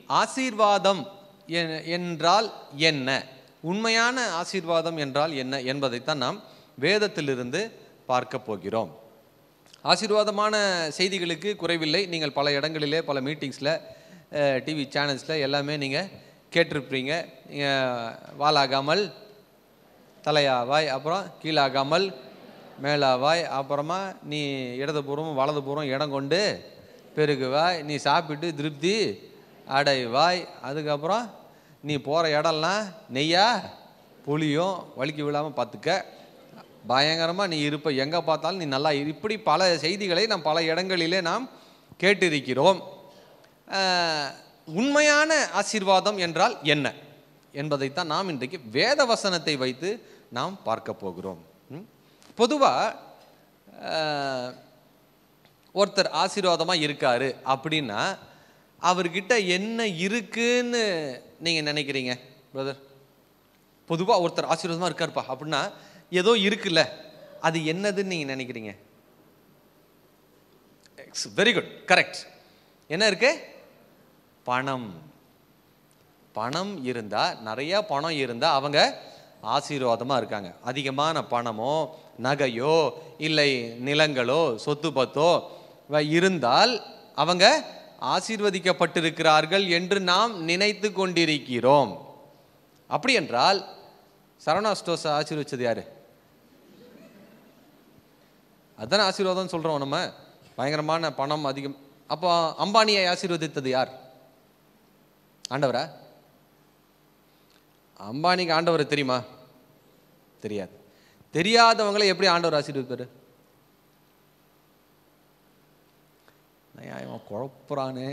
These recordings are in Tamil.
ஆசீர்வாதம் எ- என்றால் என்ன உண்மையான ஆசீர்வாதம் என்றால் என்ன என்பதைத்தான் நாம் வேதத்திலிருந்து பார்க்க போகிறோம் ஆசீர்வாதமான செய்திகளுக்கு குறைவில்லை நீங்கள் பல இடங்களிலே பல மீட்டிங்ஸில் டிவி சேனல்ஸில் எல்லாமே நீங்கள் கேட்டிருப்பீங்க நீங்கள் வாலாகாமல் தலையாவாய் அப்புறம் கீழாகாமல் மேலாவாய் அப்புறமா நீ இடதுபுறம் வலதுபுறம் இடம் கொண்டு பெருகுவாய் நீ சாப்பிட்டு திருப்தி அடைவாய் அதுக்கப்புறம் நீ போகிற இடம்லாம் நெய்யா புளியும் வலிக்கு விழாமல் பார்த்துக்க பயங்கரமாக நீ இருப்ப எங்கே பார்த்தாலும் நீ நல்லா இரு. இப்படி பல செய்திகளை நாம் பல இடங்களிலே நாம் கேட்டிருக்கிறோம் ஆஹ், உண்மையான ஆசீர்வாதம் என்றால் என்ன என்பதைத்தான் நாம் இன்றைக்கு வேத வசனத்தை வைத்து நாம் பார்க்க போகிறோம் பொதுவாக ஒருத்தர் ஆசீர்வாதமாக இருக்காரு அப்படின்னா அவர்கிட்ட என்ன இருக்குன்னு நீங்கள் நினைக்கிறீங்க பிரதர் பொதுவாக ஒருத்தர் ஆசீர்வாதமாக இருக்காருப்பா அப்படின்னா ஏதோ இருக்குல்ல அது என்னதுன்னு நீங்கள் நினைக்கிறீங்க வெரி குட் கரெக்ட் என்ன இருக்கு பணம் பணம் இருந்தா நிறைய பணம் இருந்தா அவங்க ஆசீர்வாதமா இருக்காங்க அதிகமான பணமோ நகையோ இல்லை நிலங்களோ சொத்து பத்தோ வ- இருந்தால் அவங்க ஆசீர்வதிக்கப்பட்டிருக்கிறார்கள் என்று நாம் நினைத்து கொண்டிருக்கிறோம் அப்படி என்றால் சரவணா ஸ்டோஸை ஆசீர்வச்சது யாரு அதானே ஆசீர்வாதம் சொல்றோம் நம்ம பயங்கரமான பணம் அதிகம் அப்போ அம்பானியை ஆசீர்வதித்தது யார் ஆண்டவரா அம்பானிக்கு ஆண்டவர் தெரியுமா தெரியாது தெரியாதவங்களை எப்படி ஆண்டவர் ஆசீர்வதிப்பாரு இவன் குழப்புறானே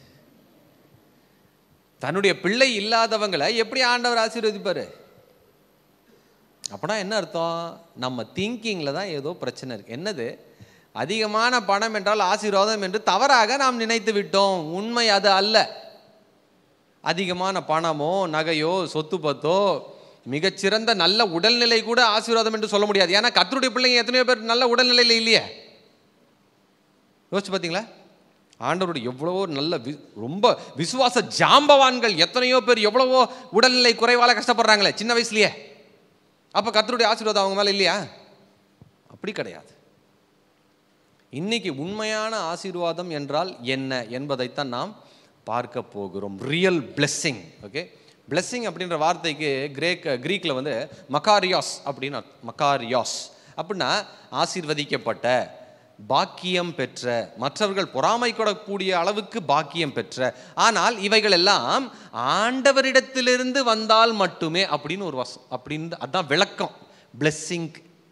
தன்னுடைய பிள்ளை இல்லாதவங்களை எப்படி ஆண்டவர் ஆசீர்வதிப்பாரு அப்படின்னா என்ன அர்த்தம் நம்ம திங்கிங்கில் தான் ஏதோ பிரச்சனை இருக்கு என்னது அதிகமான பணம் என்றால் ஆசீர்வாதம் என்று தவறாக நாம் நினைத்து விட்டோம் உண்மை அது அல்ல அதிகமான பணமோ நகையோ சொத்து பத்தோ மிகச்சிறந்த நல்ல உடல்நிலை கூட ஆசீர்வாதம் என்று சொல்ல முடியாது ஏன்னா கர்த்தருடைய பிள்ளைங்க எத்தனையோ பேர் நல்ல உடல்நிலையில் இல்லையே யோசிச்சு பார்த்தீங்களா ஆண்டவருடைய எவ்வளவோ நல்ல வி- ரொம்ப விசுவாச ஜாம்பவான்கள் எத்தனையோ பேர் எவ்வளவோ உடல்நிலை குறைவால கஷ்டப்படுறாங்களே சின்ன வயசுலயே அப்ப கர்த்தருடைய ஆசீர்வாதம் அவங்க மேல இல்லையா அப்படி கிடையாது இன்னைக்கு உண்மையான ஆசீர்வாதம் என்றால் என்ன என்பதைத்தான் நாம் பார்க்க போகிறோம் ரியல் blessing ஓகே blessing அப்படின்ற வார்த்தைக்கு கிரேக் கிரீக்கில் வந்து மக்காரியாஸ் அப்படின்னு அர்த்தம். மக்காரியாஸ் அப்படின்னா ஆசீர்வதிக்கப்பட்ட பாக்கியம் பெற்ற மற்றவர்கள் பொறாமை கொடக்கூடிய அளவுக்கு பாக்கியம் பெற்ற ஆனால் இவைகள் எல்லாம் ஆண்டவரிடத்திலிருந்து வந்தால் மட்டுமே அப்படின்னு ஒரு வசம் அப்படின்னு அதான் விளக்கம் blessing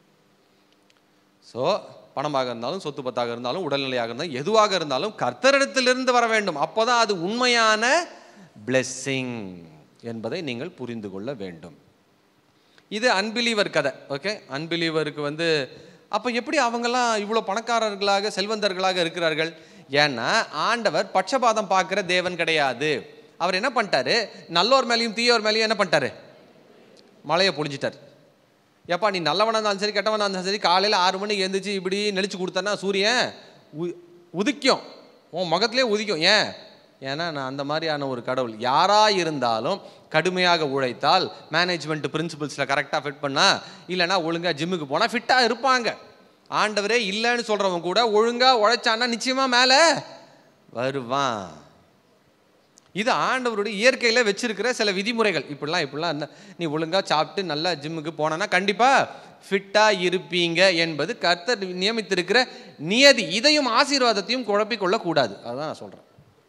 ஸோ பணமாக இருந்தாலும் சொத்து பத்தாக இருந்தாலும் உடல்நிலையாக இருந்தாலும் எதுவாக இருந்தாலும் கர்த்தரிடத்திலிருந்து வர வேண்டும் அப்போதான் அது உண்மையான blessing என்பதை நீங்கள் புரிந்து கொள்ள வேண்டும் இது அன்பிலீவர் கதை ஓகே அன்பிலீவருக்கு வந்து அப்போ எப்படி அவங்கெல்லாம் இவ்வளோ பணக்காரர்களாக செல்வந்தர்களாக இருக்கிறார்கள் ஏன்னா ஆண்டவர் பட்சபாதம் பார்க்குற தேவன் கிடையாது அவர் என்ன பண்ணிட்டாரு நல்லோர் மேலேயும் தீயோர் மேலேயும் என்ன பண்ணிட்டாரு மழையை பொழிஞ்சிட்டார் ஏப்பா நீ நல்லவனா இருந்தாலும் சரி கெட்டவனா இருந்தாலும் சரி காலையில் ஆறு மணிக்கு எழுந்திரிச்சு இப்படி நெளிச்சு கொடுத்தனா சூரியன் உ- உதிக்கும் உன் முகத்திலே உதிக்கும் ஏன் ஏன்னா நான் அந்த மாதிரியான ஒரு கடவுள் யாரா இருந்தாலும் கடுமையாக உழைத்தால் மேனேஜ்மெண்ட் பிரின்சிபல்ஸில் கரெக்டாக ஃபிட் பண்ணா இல்லைன்னா ஒழுங்காக ஜிம்முக்கு போனால் ஃபிட்டாக இருப்பாங்க ஆண்டவரே இல்லைன்னு சொல்கிறவங்க கூட ஒழுங்காக உழைச்சான்னா நிச்சயமாக மேலே வருவான் இது ஆண்டவருடைய இயற்கையில் வச்சிருக்கிற சில விதிமுறைகள் இப்படிலாம் இப்படிலாம் இருந்தா நீ ஒழுங்கா சாப்பிட்டு நல்லா ஜிம்முக்கு போனனா கண்டிப்பாக ஃபிட்டாக இருப்பீங்க என்பது கர்த்தர் நியமித்திருக்கிற நியதி இதையும் ஆசீர்வாதத்தையும் குழப்பிக் கொள்ளக்கூடாது அதான் நான் சொல்கிறேன்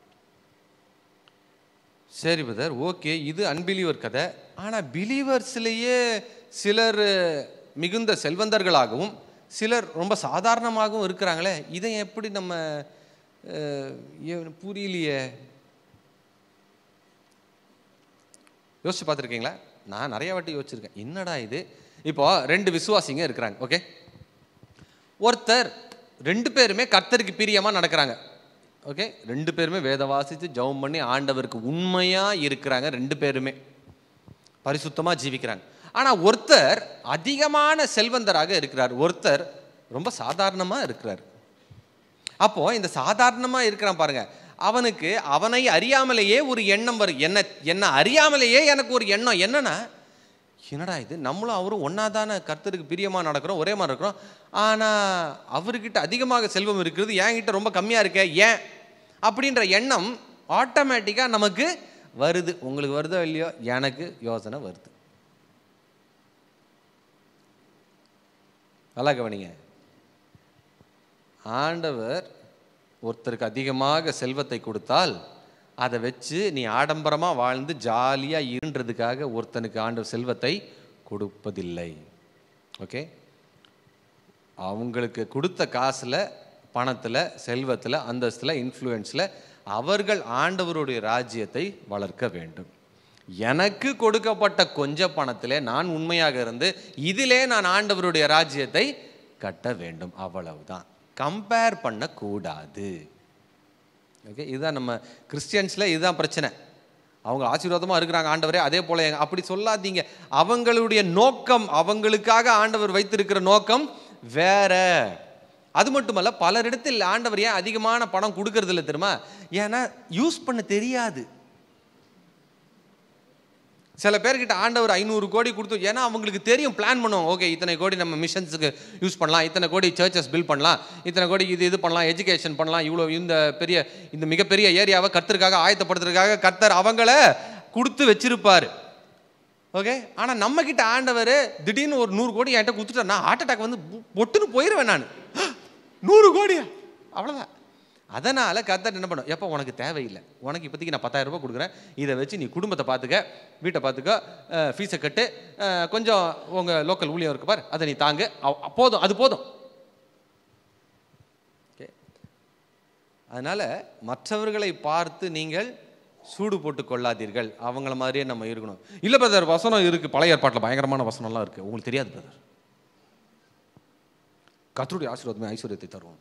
சரி பிரதர் ஓகே இது அன்பிலீவர் கதை ஆனால் பிலீவர்ஸ்லேயே சிலர் மிகுந்த செல்வந்தர்களாகவும் சிலர் ரொம்ப சாதாரணமாகவும் இருக்கிறாங்களே இதை எப்படி நம்ம அஹ், ஏ- புரியலையே யோசிச்சு பார்த்துருக்கீங்களா நான் நிறைய வாட்டி யோசிச்சிருக்கேன் என்னடா இது இப்போ ரெண்டு விசுவாசிங்க இருக்கிறாங்க ஓகே ஒருத்தர் ரெண்டு பேருமே கர்த்தருக்கு பிரியமா நடக்கிறாங்க ஓகே ரெண்டு பேருமே வேத வாசித்து ஜெபம் பண்ணி ஆண்டவருக்கு உண்மையா இருக்கிறாங்க ரெண்டு பேருமே பரிசுத்தமா ஜீவிக்கிறாங்க ஆனா ஒருத்தர் அதிகமான செல்வந்தராக இருக்கிறார் ஒருத்தர் ரொம்ப சாதாரணமா இருக்கிறார் அப்போ இந்த சாதாரணமா இருக்கிறான் பாருங்க அவனுக்கு அவனை அறியாமலேயே ஒரு எண்ணம் வரும் என்ன என்ன அறியாமலேயே எனக்கு ஒரு எண்ணம் என்னன்னா என்னடா இது நம்மளும் அவரும் ஒன்றா தானே கர்த்தருக்கு பிரியமாக நடக்கிறோம் ஒரே மாதிரி இருக்கிறோம் ஆனால் அவர்கிட்ட அதிகமாக செல்வம் இருக்கிறது என்கிட்ட ரொம்ப கம்மியாக இருக்கே ஏன் அப்படின்ற எண்ணம் ஆட்டோமேட்டிக்காக நமக்கு வருது உங்களுக்கு வருதோ இல்லையோ எனக்கு யோசனை வருது நல்லா கவனிங்க ஆண்டவர் ஒருத்தருக்கு அதிகமாக செல்வத்தை கொடுத்தால் அதை வச்சு நீ ஆடம்பரமாக வாழ்ந்து ஜாலியாக இருன்றதுக்காக ஒருத்தனுக்கு ஆண்டவர் செல்வத்தை கொடுப்பதில்லை ஓகே அவங்களுக்கு கொடுத்த காசில் பணத்தில் செல்வத்தில் அந்தஸ்தில் இன்ஃப்ளூயன்ஸில் அவர்கள் ஆண்டவருடைய ராஜ்யத்தை வளர்க்க வேண்டும் எனக்கு கொடுக்கப்பட்ட கொஞ்ச பணத்திலே நான் உண்மையாக இருந்து இதிலே நான் ஆண்டவருடைய ராஜ்யத்தை கட்ட வேண்டும் அவ்வளவுதான் கம்பேர் பண்ணக்கூடாது ஓகே இதுதான் நம்ம கிறிஸ்டியன்ஸில் இதுதான் பிரச்சனை அவங்க ஆசீர்வாதமாக இருக்கிறாங்க ஆண்டவரே அதே போல எங்க- அப்படி சொல்லாதீங்க அவங்களுடைய நோக்கம் அவங்களுக்காக ஆண்டவர் வைத்திருக்கிற நோக்கம் வேற அது மட்டுமல்ல பலரிடத்தில் ஆண்டவர் ஏன் அதிகமான பணம் கொடுக்கறது இல்லை தெரியுமா ஏன்னா யூஸ் பண்ண தெரியாது சில பேர்கிட்ட ஆண்டவர் ஐநூறு கோடி கொடுத்து ஏன்னா அவங்களுக்கு தெரியும் பிளான் பண்ணுவோம் ஓகே இத்தனை கோடி நம்ம மிஷன்ஸுக்கு யூஸ் பண்ணலாம் இத்தனை கோடி சர்ச்சஸ் பில்ட் பண்ணலாம் இத்தனை கோடி இது இது பண்ணலாம் எஜுகேஷன் பண்ணலாம் இவ்வளோ இந்த பெரிய இந்த மிகப்பெரிய ஏரியாவை கர்த்தருக்காக ஆயத்தப்படுத்துறதுக்காக கர்த்தர் அவங்கள கொடுத்து வச்சிருப்பாரு ஓகே ஆனால் நம்ம கிட்ட ஆண்டவர் திடீர்னு ஒரு நூறு கோடி என்கிட்ட கொடுத்துட்டா நான் ஹார்ட் அட்டாக் வந்து பொ- பொட்டுன்னு போயிடுவேன் நான் நூறு கோடியா அவ்வளோதான் அதனால் கர்த்தர் என்ன பண்ணும் எப்போ உனக்கு தேவையில்லை உனக்கு இப்போதைக்கு நான் பத்தாயிரம் ரூபாய் கொடுக்குறேன் இதை வச்சு நீ குடும்பத்தை பார்த்துக்க வீட்டை பார்த்துக்க ஃபீஸை கட்டு அஹ், கொஞ்சம் உங்கள் லோக்கல் ஊழியம் இருக்கு பார் அதை நீ தாங்கு அவ்- போதும் அது போதும் ஓகே அதனால் மற்றவர்களை பார்த்து நீங்கள் சூடு போட்டு கொள்ளாதீர்கள் அவங்கள மாதிரியே நம்ம இருக்கணும் இல்லை பிரதர் வசனம் இருக்குது பழைய ஏற்பாட்டில் பயங்கரமான வசனம்லாம் இருக்குது உங்களுக்கு தெரியாது பிரதர் கத்தருடைய ஆசீர்வாதமே ஐஸ்வர்யத்தை தருவோம்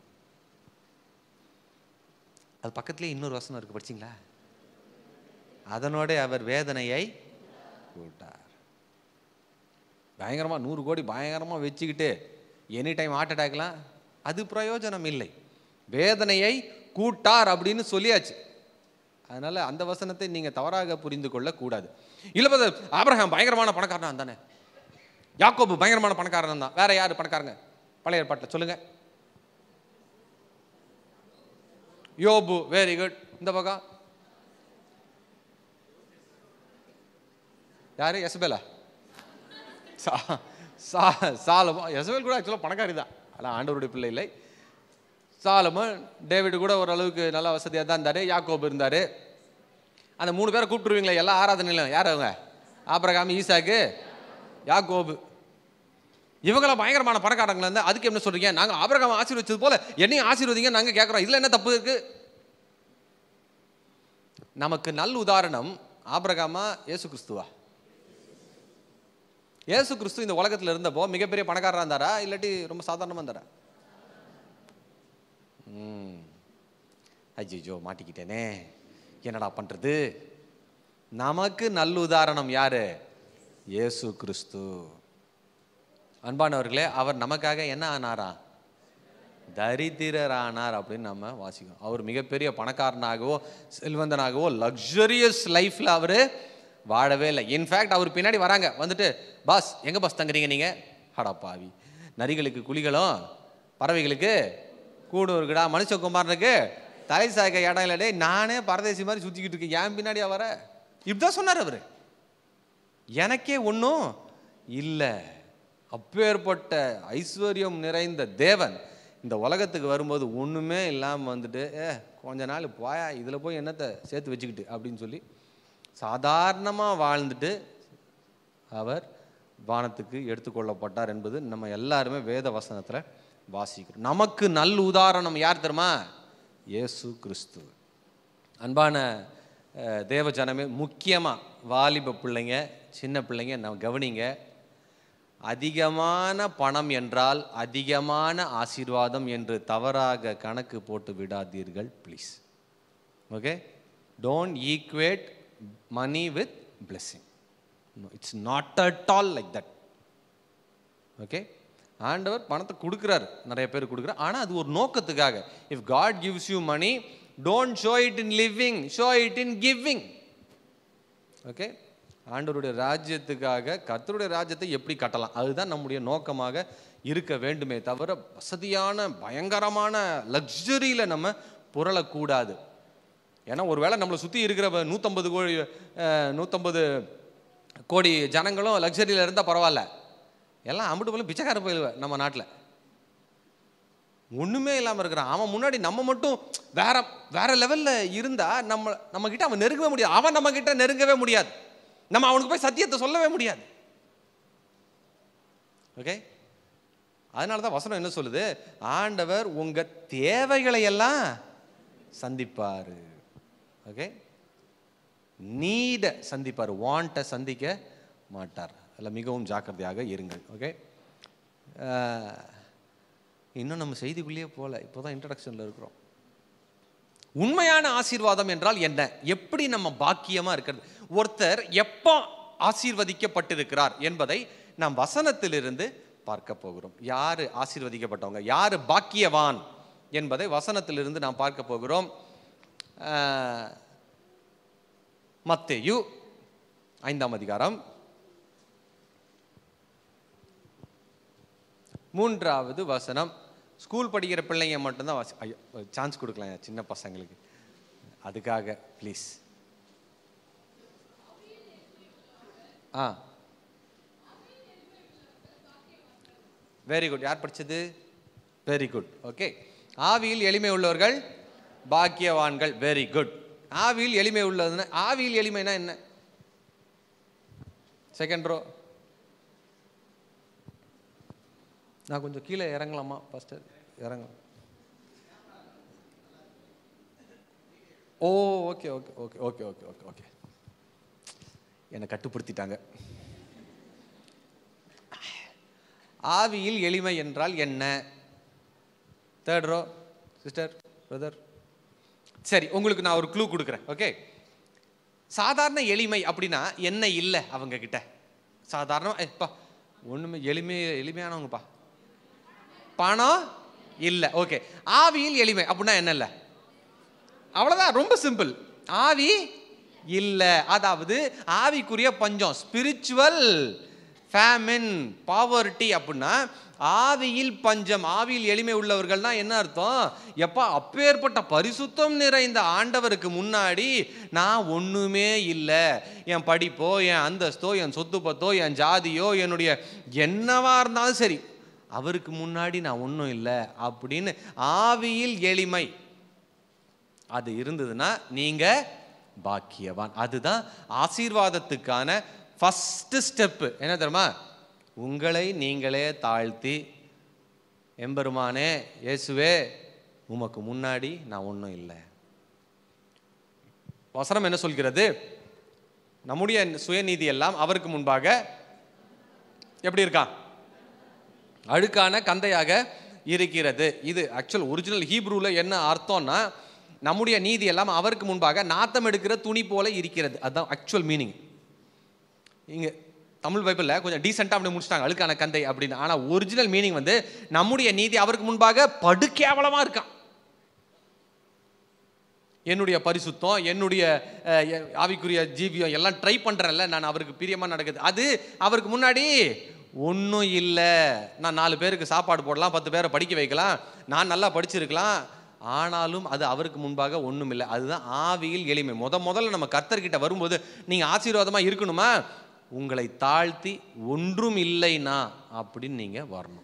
அது பக்கத்துலேயே இன்னொரு வசனம் இருக்குது படிச்சிங்களா அதனோட அவர் வேதனையை கூட்டார் பயங்கரமாக நூறு கோடி பயங்கரமாக வச்சுக்கிட்டு எனி டைம் ஹார்ட் அட்டாக்லாம் அது பிரயோஜனம் இல்லை வேதனையை கூட்டார் அப்படின்னு சொல்லியாச்சு அதனால அந்த வசனத்தை நீங்க தவறாக புரிந்து கொள்ள கூடாது இல்ல பிரதர் ஆபிரகாம் பயங்கரமான பணக்காரனா தானே யாக்கோபு பயங்கரமான பணக்காரன் தான் வேற யாரு பணக்காரங்க பழைய ஏற்பாட்டில் சொல்லுங்க யோபு வெரி குட் இந்த பக்கம் யாரு எசபேலா சா சா சாலமோ எசபேல் கூட ஆக்சுவலாக பணக்காரி தான் ஆனால் ஆண்டவருடைய பிள்ளை இல்லை சாலமன் டேவிட் கூட ஓரளவுக்கு நல்ல வசதியாக தான் இருந்தார் யாக்கோபு இருந்தார் அந்த மூணு பேரை கூப்பிட்டுருவீங்களே எல்லா ஆராதனையிலும் யார் அவங்க ஆபிரகாம் ஈசாக்கு யாக்கோபு இவங்களாம் பயங்கரமான பணக்காரங்களா இருந்தால் அதுக்கு என்ன சொல்றீங்க நாங்கள் ஆபிரகாம் ஆசீர்வச்சது போல என்னையும் ஆசீர்வதிங்க நாங்கள் கேட்குறோம் இதில் என்ன தப்பு இருக்கு நமக்கு நல் உதாரணம் ஆபிரகாமா இயேசு கிறிஸ்துவா இயேசு கிறிஸ்து இந்த உலகத்தில் இருந்தப்போ மிகப்பெரிய பணக்காரராக இருந்தாரா இல்லாட்டி ரொம்ப சாதாரணமாக இருந்தாரா ம் ஐயோ மாட்டிக்கிட்டேனே என்னடா பண்ணுறது நமக்கு நல் உதாரணம் யாரு இயேசு கிறிஸ்து அன்பானவர்களே அவர் நமக்காக என்ன ஆனாரா தரித்திரரானார் அப்படின்னு நம்ம வாசிக்கிறோம் அவர் மிகப்பெரிய பணக்காரனாகவோ செல்வந்தனாகவோ லக்ஸரியஸ் லைஃப்ல அவர் வாழவே இல்லை இன்ஃபேக்ட் அவர் பின்னாடி வராங்க வந்துட்டு பாஸ் எங்க பாஸ் தங்குறீங்க நீங்க அடா பாவி நரிகளுக்கு குழிகளும் பறவைகளுக்கு கூடும் இருக்குடா மனுஷகுமாரனுக்கு தலை சாய்க்க இடம் இல்லை டேய் நானே பரதேசி மாதிரி சுத்திக்கிட்டு இருக்கேன் ஏன் பின்னாடியா வர இப்படிதான் சொன்னார் அவரு எனக்கே ஒன்றும் இல்லை அப்பேற்பட்ட ஐஸ்வர்யம் நிறைந்த தேவன் இந்த உலகத்துக்கு வரும்போது ஒன்றுமே இல்லாமல் வந்துட்டு ஏ கொஞ்ச நாள் போயா இதில் போய் என்னத்தை சேர்த்து வச்சுக்கிட்டு அப்படின்னு சொல்லி சாதாரணமாக வாழ்ந்துட்டு அவர் வானத்துக்கு எடுத்துக்கொள்ளப்பட்டார் என்பது நம்ம எல்லாருமே வேத வசனத்தில் வாசிக்கிறோம் நமக்கு நல் உதாரணம் யார் தெரியுமா இயேசு கிறிஸ்து அன்பான அஹ், தேவ ஜனமே முக்கியமாக வாலிப பிள்ளைங்க சின்ன பிள்ளைங்க நம்ம கவனிங்க அதிகமான பணம் என்றால் அதிகமான ஆசீர்வாதம் என்று தவறாக கணக்கு போட்டு விடாதீர்கள் please okay don't equate money with blessing it's not at all like that okay ஆண்டவர் பணத்தை கொடுக்குறாரு நிறைய பேர் கொடுக்குறாரு ஆனால் அது ஒரு நோக்கத்துக்காக if God gives you money don't show it in living show it in giving okay ஆண்டவருடைய ராஜ்யத்துக்காக கர்த்தருடைய ராஜ்யத்தை எப்படி கட்டலாம் அதுதான் நம்முடைய நோக்கமாக இருக்க வேண்டுமே தவிர வசதியான பயங்கரமான லக்ஸரியில் நம்ம புரளக்கூடாது ஏன்னா ஒருவேளை நம்மளை சுற்றி இருக்கிற நூற்றம்பது கோடி அஹ், நூற்றம்பது கோடி ஜனங்களும் லக்ஸரியில் இருந்தால் பரவாயில்ல எல்லாம் அம்பிட்டு போல பிச்சைக்கார போயிடுவேன் நம்ம நாட்டில் ஒன்றுமே இல்லாமல் இருக்கிறான் அவன் முன்னாடி நம்ம மட்டும் வேற வேற லெவலில் இருந்தா நம்ம நம்ம கிட்ட அவன் நெருங்கவே முடியாது அவன் நம்ம கிட்ட நெருங்கவே முடியாது நம்ம அவனுக்கு போய் சத்தியத்தை சொல்லவே முடியாது ஓகே அதனால தான் வசனம் என்ன சொல்லுது ஆண்டவர் உங்க தேவைகளை எல்லாம் சந்திப்பார் ஓகே நீட சந்திப்பார் வாண்ட்டை சந்திக்க மாட்டார் அதில் மிகவும் ஜாக்கிரதையாக இருங்கள் ஓகே இன்னும் நம்ம செய்திக்குள்ளேயே போகல இப்போ தான் இன்ட்ரடக்ஷனில் இருக்கிறோம் உண்மையான ஆசீர்வாதம் என்றால் என்ன எப்படி நம்ம பாக்கியமா இருக்கிறது ஒருத்தர் எப்போ ஆசீர்வதிக்கப்பட்டிருக்கிறார் என்பதை நாம் வசனத்திலிருந்து பார்க்க போகிறோம் யாரு ஆசீர்வதிக்கப்பட்டவங்க யாரு பாக்கியவான் என்பதை வசனத்திலிருந்து நாம் பார்க்க போகிறோம் ஆஹ், மத்தேயு ஐந்தாம் அதிகாரம் மூன்றாவது வசனம் ஸ்கூல் படிக்கிற பிள்ளைங்க மட்டும்தான் வாசி ஐயோ சான்ஸ் கொடுக்கலாம் சின்ன பசங்களுக்கு அதுக்காக ப்ளீஸ் ஆ வெரி குட் யார் படிச்சது வெரி குட் ஓகே ஆவியில் எளிமை உள்ளவர்கள் பாக்கியவான்கள் வெரி குட் ஆவியில் எளிமை உள்ளதுன்னா ஆவியில் எளிமைனா என்ன செகண்ட் ரோ நான் கொஞ்சம் கீழே இறங்கலாமா ஃபஸ்ட்டு இறங்க oh okay okay okay okay okay okay okay என்னை கட்டுப்படுத்திட்டாங்க ஆவியில் எளிமை என்றால் என்ன தேர்ட் ரோ சிஸ்டர் பிரதர் சரி உங்களுக்கு நான் ஒரு க்ளூ கொடுக்குறேன் ஓகே சாதாரண எளிமை அப்படின்னா என்ன இல்லை அவங்க கிட்ட சாதாரண ஏப்பா ஒண்ணுமே எளிமை எளிமையானவங்கப்பா பணம் இல்லை ஓகே ஆவியில் எளிமை அப்படின்னா என்ன இல்லை அவ்வளோதான் ரொம்ப சிம்பிள் ஆவி இல்லை அதாவது ஆவிக்குரிய பஞ்சம் ஸ்பிரிச்சுவல் ஃபேமின் பாவர்ட்டி அப்படின்னா ஆவியில் பஞ்சம் ஆவியில் எளிமை உள்ளவர்கள்னா என்ன அர்த்தம் எப்பா அப்பேற்பட்ட பரிசுத்தம் நிறைந்த ஆண்டவருக்கு முன்னாடி நான் ஒண்ணுமே இல்லை என் படிப்போ என் அந்தஸ்தோ என் சொத்து பத்தோ என் ஜாதியோ என்னுடைய என்னவா இருந்தாலும் சரி அவருக்கு முன்னாடி நான் ஒன்றும் இல்லை அப்படின்னு ஆவியில் எளிமை அது இருந்ததுன்னா நீங்க பாக்கியவான் அதுதான் ஆசீர்வாதத்துக்கான ஃபஸ்ட்டு ஸ்டெப்பு என்ன தெரியுமா உங்களை நீங்களே தாழ்த்தி எம்பெருமானே இயேசுவே உமக்கு முன்னாடி நான் ஒன்றும் இல்லை வசனம் என்ன சொல்கிறது நம்முடைய சுயநீதி எல்லாம் அவருக்கு முன்பாக எப்படி இருக்கான் அழுக்கான கந்தையாக இருக்கிறது இது ஆக்சுவல் ஒரிஜினல் ஹீப்ரூல என்ன அர்த்தம்னா நம்முடைய நீதி எல்லாம் அவருக்கு முன்பாக நாத்தம் எடுக்கிற துணி போல இருக்கிறது அதுதான் ஆக்சுவல் மீனிங் இங்க தமிழ் பைபிளில் கொஞ்சம் டீசெண்டாக அப்படி முடிச்சிட்டாங்க அழுக்கான கந்தை அப்படின்னு ஆனால் ஒரிஜினல் மீனிங் வந்து நம்முடைய நீதி அவருக்கு முன்பாக படுகேவலமா இருக்கான் என்னுடைய பரிசுத்தம் என்னுடைய அஹ், எ- ஆவிக்குரிய ஜீவியம் எல்லாம் ட்ரை பண்ணுறேன்ல நான் அவருக்கு பிரியமாக நடக்குது அது அவருக்கு முன்னாடி ஒன்றும் இல்லை நான் நாலு பேருக்கு சாப்பாடு போடலாம் பத்து பேரை படிக்க வைக்கலாம் நான் நல்லா படிச்சிருக்கலாம் ஆனாலும் அது அவருக்கு முன்பாக ஒன்றும் இல்லை அதுதான் ஆவியில் எளிமை முத முதல்ல நம்ம கர்த்தர்கிட்ட வரும்போது நீங்கள் ஆசீர்வாதமாக இருக்கணுமா உங்களை தாழ்த்தி ஒன்றும் இல்லைனா அப்படின்னு நீங்கள் வரணும்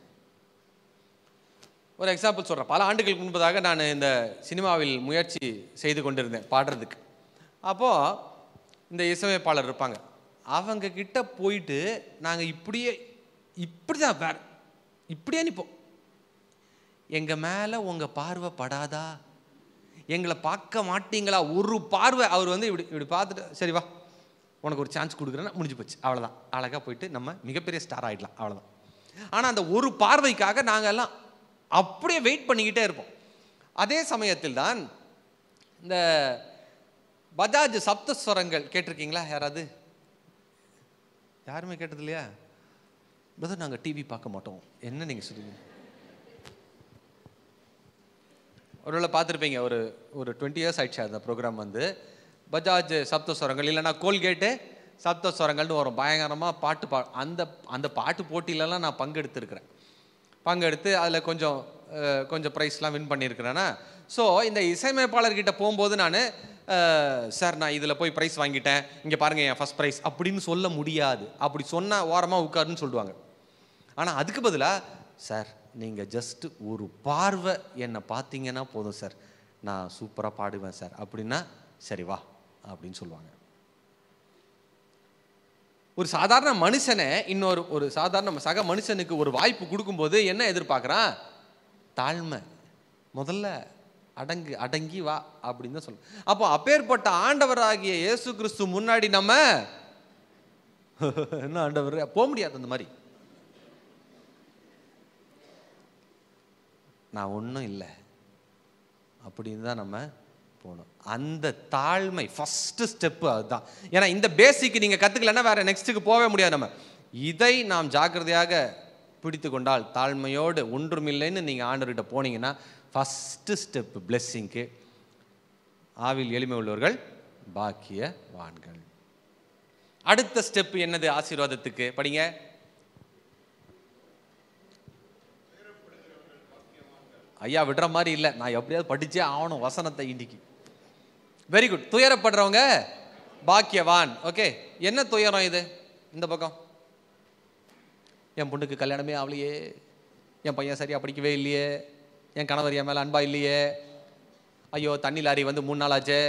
ஒரு எக்ஸாம்பிள் சொல்கிறேன் பல ஆண்டுகளுக்கு முன்பதாக நான் இந்த சினிமாவில் முயற்சி செய்து கொண்டிருந்தேன் பாடுறதுக்கு அப்போது இந்த இசையமைப்பாளர் இருப்பாங்க அவங்க கிட்ட போயிட்டு நாங்கள் இப்படியே இப்படி தான் வேற இப்படியே நிற்போம் எங்கள் மேலே உங்கள் பார்வை படாதா எங்களை பார்க்க மாட்டீங்களா ஒரு பார்வை அவர் வந்து இப்படி இப்படி பார்த்துட்டு சரி வா உனக்கு ஒரு சான்ஸ் கொடுக்குறேன்னா முடிஞ்சு போச்சு அவ்வளோதான் அழகாக போயிட்டு நம்ம மிகப்பெரிய ஸ்டார் ஆகிடலாம் அவ்வளோதான் ஆனால் அந்த ஒரு பார்வைக்காக நாங்கள் எல்லாம் அப்படியே வெயிட் பண்ணிக்கிட்டே இருப்போம் அதே சமயத்தில் தான் இந்த பஜாஜ் சப்தஸ்வரங்கள் கேட்டிருக்கீங்களா யாராவது யாருமே கேட்டது இல்லையா பிரதர் நாங்கள் டிவி பார்க்க மாட்டோம் என்ன நீங்கள் சொல்லுவீங்க ஒருவேளை பார்த்துருப்பீங்க ஒரு ஒரு டுவெண்ட்டி இயர்ஸ் ஆயிடுச்சு அந்த ப்ரோக்ராம் வந்து பஜாஜ் சப்த ஸ்வரங்கள் இல்லைன்னா கோல்கேட்டு சப்த ஸ்வரங்கள்னு வரும் பயங்கரமாக பாட்டு பா அந்த அந்த பாட்டு போட்டியிலலாம் நான் பங்கெடுத்திருக்கிறேன் பங்கெடுத்து அதில் கொஞ்சம் அஹ், கொஞ்சம் ப்ரைஸ்லாம் வின் பண்ணியிருக்கிறேன்னா ஸோ இந்த இசையமைப்பாளர்கிட்ட போகும்போது நான் சார் நான் இதில் போய் ப்ரைஸ் வாங்கிட்டேன் இங்கே பாருங்கள் என் ஃபஸ்ட் ப்ரைஸ் அப்படின்னு சொல்ல முடியாது அப்படி சொன்னால் ஓரமாக உட்காருன்னு சொல்லுவாங்க ஆனால் அதுக்கு பதிலாக சார் நீங்கள் ஜஸ்ட் ஒரு பார்வை என்னை பார்த்தீங்கன்னா போதும் சார் நான் சூப்பராக பாடுவேன் சார் அப்படின்னா சரி வா அப்படின்னு சொல்லுவாங்க ஒரு சாதாரண மனுஷனை இன்னொரு ஒரு சாதாரண சக மனுஷனுக்கு ஒரு வாய்ப்பு கொடுக்கும்போது என்ன எதிர்பார்க்குறான் தாழ்மை முதல்ல அடங்கு அடங்கி வா அப்படின்னு தான் சொல்ல அப்போ அப்பேற்பட்ட ஆண்டவராகிய இயேசு கிறிஸ்து முன்னாடி நம்ம என்ன ஆண்டவர் போக முடியாது அந்த மாதிரி நான் ஒன்றும் இல்லை அப்படின்னு தான் நம்ம போகணும் அந்த தாழ்மை ஃபஸ்ட்டு ஸ்டெப்பு அதுதான் ஏன்னா இந்த பேசிக் நீங்கள் கற்றுக்கலன்னா வேற நெக்ஸ்ட்டுக்கு போகவே முடியாது நம்ம இதை நாம் ஜாக்கிரதையாக பிடித்து கொண்டால் தாழ்மையோடு ஒன்றுமில்லைன்னு நீங்கள் ஆண்டவர்கிட்ட போனீங்கன்னா ஃபஸ்ட்டு ஸ்டெப்பு பிளெஸ்ஸிங்க்கு ஆவில் எளிமை உள்ளவர்கள் பாக்கியவான்கள் அடுத்த ஸ்டெப் என்னது ஆசீர்வாதத்துக்கு படிங்க ஐயா விடுற மாதிரி இல்லை நான் எப்படியாவது படிச்சே ஆகணும் வசனத்தை இன்னைக்கு வெரி குட் துயரப்படுறவங்க பாக்கியவான் ஓகே என்ன துயரம் இது இந்த பக்கம் என் பொண்ணுக்கு கல்யாணமே ஆகலையே என் பையன் சரியா படிக்கவே இல்லையே என் கணவர் என் மேல அன்பா இல்லையே ஐயோ தண்ணி லாரி வந்து மூணு நாள் ஆச்சே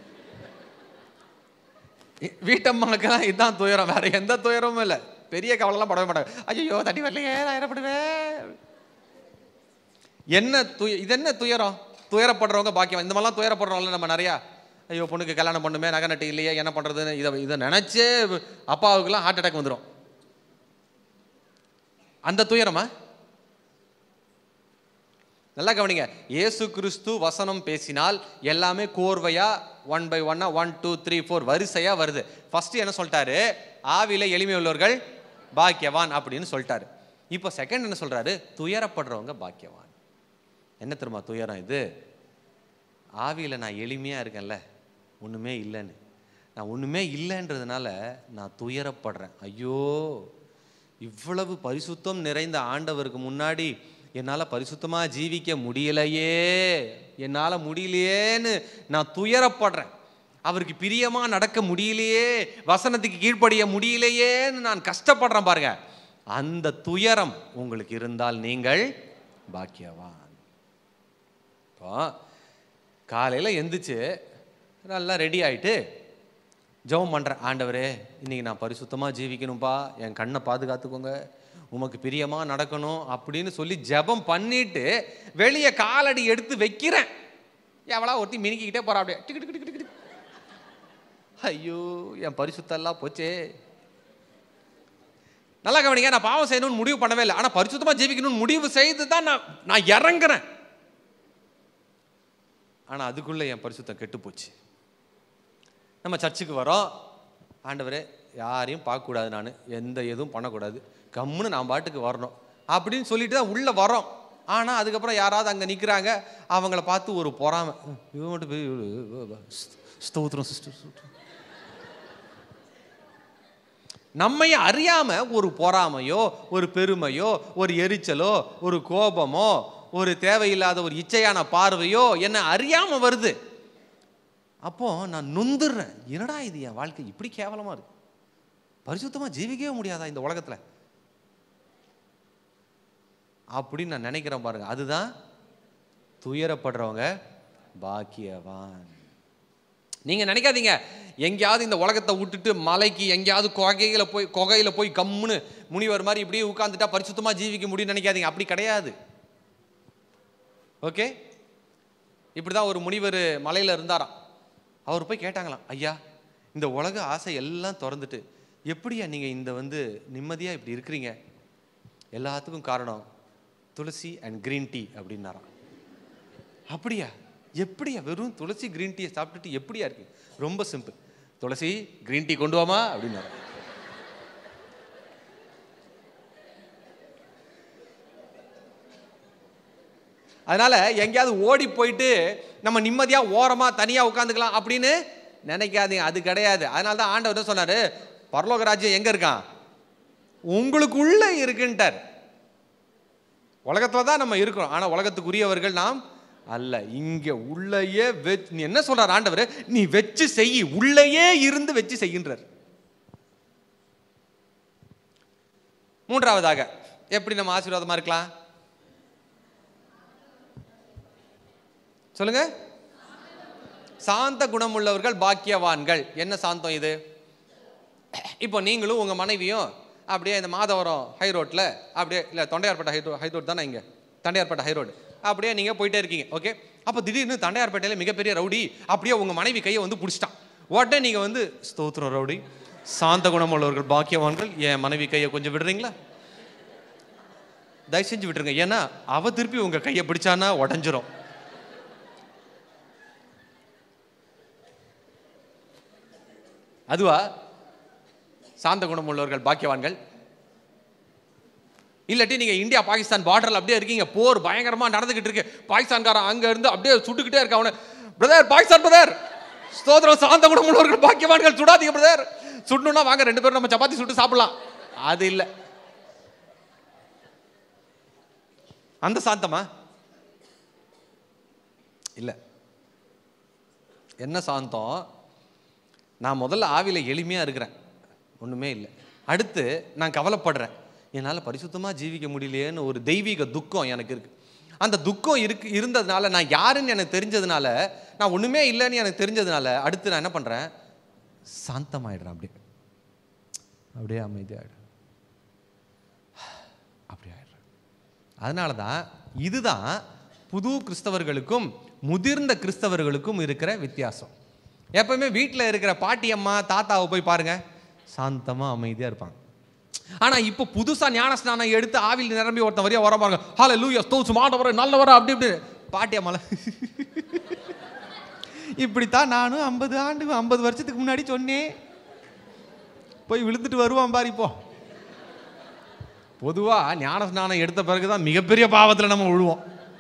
இ- வீட்டம்மாக்கெல்லாம் இதுதான் துயரம் வேற எந்த துயரமும் இல்லை பெரிய கவலைலாம் படவே மாட்டாங்க ஐயோ தண்ணி வரலையே நான் என்ன பண்ணுவேன் என்ன துய இது என்ன துயரம் துயரப்படுறவங்க பாக்கியம் இந்த மாதிரிலாம் துயரப்படுறவங்கள நம்ம நிறையா ஐயோ பொண்ணுக்கு கல்யாணம் பண்ணுமே நகை நட்டு இல்லையே என்ன பண்ணுறதுன்னு இதை இதை நினச்சே அப்பாவுக்குலாம் ஹார்ட் அட்டாக் வந்துடும் அந்த துயரமா நல்லா கவனிங்க இயேசு கிறிஸ்து வசனம் பேசினால் எல்லாமே கோர்வையா ஒன் பை ஒன்னா ஒன் டூ த்ரீ ஃபோர் வரிசையா வருது ஃபர்ஸ்ட் என்ன சொல்லிட்டாரு ஆவில எளிமை உள்ளவர்கள் பாக்கியவான் அப்படின்னு சொல்லிட்டாரு இப்போ செகண்ட் என்ன சொல்றாரு துயரப்படுறவங்க பாக்கியவான் என்ன தெரியுமா துயரம் இது ஆவியில் நான் எளிமையாக இருக்கேன்ல ஒன்றுமே இல்லைன்னு நான் ஒன்றுமே இல்லைன்றதுனால நான் துயரப்படுறேன் ஐயோ இவ்வளவு பரிசுத்தம் நிறைந்த ஆண்டவருக்கு முன்னாடி என்னால் பரிசுத்தமாக ஜீவிக்க முடியலையே என்னால் முடியலையேன்னு நான் துயரப்படுறேன் அவருக்கு பிரியமாக நடக்க முடியலையே வசனத்துக்கு கீழ்ப்படிய முடியலையேன்னு நான் கஷ்டப்படுறேன் பாருங்க அந்த துயரம் உங்களுக்கு இருந்தால் நீங்கள் பாக்கியவான் இப்போ காலையில் எந்திரிச்சு நல்லா ரெடி ஆயிட்டு ஜெபம் பண்ணுறேன் ஆண்டவரே இன்னைக்கு நான் பரிசுத்தமாக ஜீவிக்கணும்ப்பா என் கண்ணை பாதுகாத்துக்கோங்க உமக்கு பிரியமாக நடக்கணும் அப்படின்னு சொல்லி ஜெபம் பண்ணிட்டு வெளியே காலடி எடுத்து வைக்கிறேன் எவ்வளோ ஒருத்தி மினிக்கிட்டே போறா அப்படியே டிக்கு டிக்கு டிக்கு டிக்கு ஐயோ என் பரிசுத்தெல்லாம் போச்சே நல்லா கவனிங்க நான் பாவம் செய்யணும்னு முடிவு பண்ணவே இல்லை ஆனால் பரிசுத்தமாக ஜீவிக்கணும்னு முடிவு செய்து தான் நான் நான் இறங்குறேன் ஆனால் அதுக்குள்ளே என் பரிசுத்தம் கெட்டு போச்சு நம்ம சர்ச்சுக்கு வரோம் ஆண்டவரே யாரையும் பார்க்கக்கூடாது நான் எந்த எதுவும் பண்ணக்கூடாது கம்முன்னு நான் பாட்டுக்கு வரணும் அப்படின்னு சொல்லிட்டு தான் உள்ளே வரோம் ஆனால் அதுக்கப்புறம் யாராவது அங்கே நிற்கிறாங்க அவங்கள பார்த்து ஒரு பொறாமை இவன் மட்டும் போய் இவரு, ஸ்தோத்திரம் சிஸ்டர் நம்மை அறியாம ஒரு பொறாமையோ ஒரு பெருமையோ ஒரு எரிச்சலோ ஒரு கோபமோ ஒரு தேவையில்லாத ஒரு இச்சையான பார்வையோ என்ன அறியாம வருது அப்போ நான் நொந்துடுறேன் என்னடா இது என் வாழ்க்கை இப்படி கேவலமா இருக்கு பரிசுத்தமா ஜீவிக்கவே முடியாதா இந்த உலகத்துல அப்படின்னு நான் நினைக்கிறேன் பாருங்க அதுதான் துயரப்படுறவங்க பாக்கியவான் நீங்க நினைக்காதீங்க எங்கேயாவது இந்த உலகத்தை விட்டுட்டு மலைக்கு எங்கேயாவது குகையில போய் குகையில போய் கம்முன்னு முனிவர் மாதிரி இப்படியே உட்கார்ந்துட்டா பரிசுத்தமா ஜீவிக்க முடியும்னு நினைக்காதீங்க அப்படி கிடையாது ஓகே இப்படிதான் ஒரு முனிவர் மலையில இருந்தாராம் அவர் போய் கேட்டாங்களாம் ஐயா இந்த உலக ஆசை எல்லாம் திறந்துட்டு எப்படியா நீங்க இந்த வந்து நிம்மதியா இப்படி இருக்கிறீங்க எல்லாத்துக்கும் காரணம் துளசி அண்ட் கிரீன் டீ அப்படின்னாராம் அப்படியா எப்படியா வெறும் துளசி கிரீன் டீயை சாப்பிட்டுட்டு எப்படியா இருக்கு ரொம்ப சிம்பிள் துளசி கிரீன் டீ கொண்டு வாமா அப்படின்னாரு அதனால எங்கேயாவது ஓடி போயிட்டு நம்ம நிம்மதியா ஓரமா தனியா உட்காந்துக்கலாம் அப்படின்னு நினைக்காதீங்க அது கிடையாது அதனால தான் ஆண்டவர் என்ன சொன்னாரு பரலோக ராஜ்யம் எங்க இருக்கான் உங்களுக்குள்ள இருக்குன்ட்டார் உலகத்துல தான் நம்ம இருக்கிறோம் ஆனா உலகத்துக்குரியவர்கள் நாம் அல்ல இங்க உள்ளேயே வெச் நீ என்ன சொல்றார் ஆண்டவர் நீ வச்சு செய் உள்ளேயே இருந்து வச்சு செய்கின்றார் மூன்றாவதாக எப்படி நம்ம ஆசீர்வாதமா இருக்கலாம் சொல்லுங்க சாந்த குணமுள்ளவர்கள் பாக்கியவான்கள் என்ன சாந்தம் இது இப்போ நீங்களும் உங்க மனைவியும் அப்படியே இந்த மாதவரம் ஹை ரோட்ல அப்படியே இல்லை தொண்டையார்பேட்டை ஹை ஹை ரோட் தானே இங்கே தண்டையார்பேட்டை ஹை ரோடு அப்படியே நீங்கள் போயிட்டே இருக்கீங்க ஓகே அப்போ திடீர்னு தண்டையார்பேட்டையில் மிகப்பெரிய ரவுடி அப்படியே உங்கள் மனைவி கையை வந்து பிடிச்சிட்டான் உடனே நீங்கள் வந்து ஸ்தோத்திரம் ரவுடி சாந்த குணமுள்ளவர்கள் பாக்கியவான்கள் என் மனைவி கையை கொஞ்சம் விடுறீங்களா தயவு செஞ்சு விட்டுருங்க ஏன்னா அவ திருப்பி உங்க கையை பிடிச்சானா உடஞ்சிரும் அதுவா சாந்த குணம் உள்ளவர்கள் பாக்கியவான்கள் இல்லாட்டி நீங்க இந்தியா பாகிஸ்தான் பார்டர்ல அப்படியே இருக்கீங்க போர் பயங்கரமா நடந்துகிட்டு இருக்கு பாகிஸ்தான்காரன் அங்க இருந்து அப்படியே சுட்டுக்கிட்டே இருக்க அவனை பிரதர் பாகிஸ்தான் பிரதர் ஸ்தோத்திரம் சாந்த குணம் உள்ளவர்கள் பாக்கியவான்கள் சுடாதீங்க பிரதர் சுடணும்னா வாங்க ரெண்டு பேரும் நம்ம சப்பாத்தி சுட்டு சாப்பிடலாம் அது இல்ல அந்த சாந்தமா இல்ல என்ன சாந்தம் நான் முதல்ல ஆவியில எளிமையா இருக்கிறேன் ஒண்ணுமே இல்லை அடுத்து நான் கவலைப்படுறேன் என்னால் பரிசுத்தமா ஜீவிக்க முடியலையேன்னு ஒரு தெய்வீக துக்கம் எனக்கு இருக்கு அந்த துக்கம் இருக்கு இருந்ததுனால நான் யாருன்னு எனக்கு தெரிஞ்சதுனால நான் ஒண்ணுமே இல்லைன்னு எனக்கு தெரிஞ்சதுனால அடுத்து நான் என்ன பண்றேன் சாந்தமாயிடுறேன் அப்படியே அப்படியே அமைதியாயிடுறேன் அப்படி ஆயிடுறேன் அதனால தான் இதுதான் புது கிறிஸ்தவர்களுக்கும் முதிர்ந்த கிறிஸ்தவர்களுக்கும் இருக்கிற வித்தியாசம் எப்பவுமே வீட்டில் இருக்கிற பாட்டி அம்மா தாத்தாவை போய் பாருங்க சாந்தமா அமைதியா இருப்பாங்க ஆனா இப்போ புதுசா ஞான ஸ்நானம் எடுத்து ஆவியில் நிரம்பி ஒருத்தன் வரையா வர பாருங்க ஹால லூயா ஸ்தோச்சு மாட்டவர நல்லவர அப்படி இப்படி பாட்டி அம்மால இப்படித்தான் நானும் ஐம்பது ஆண்டு ஐம்பது வருஷத்துக்கு முன்னாடி சொன்னேன் போய் விழுந்துட்டு வருவான் பாரு இப்போ பொதுவா ஞான ஸ்நானம் எடுத்த பிறகுதான் மிகப்பெரிய பாவத்துல நம்ம விழுவோம்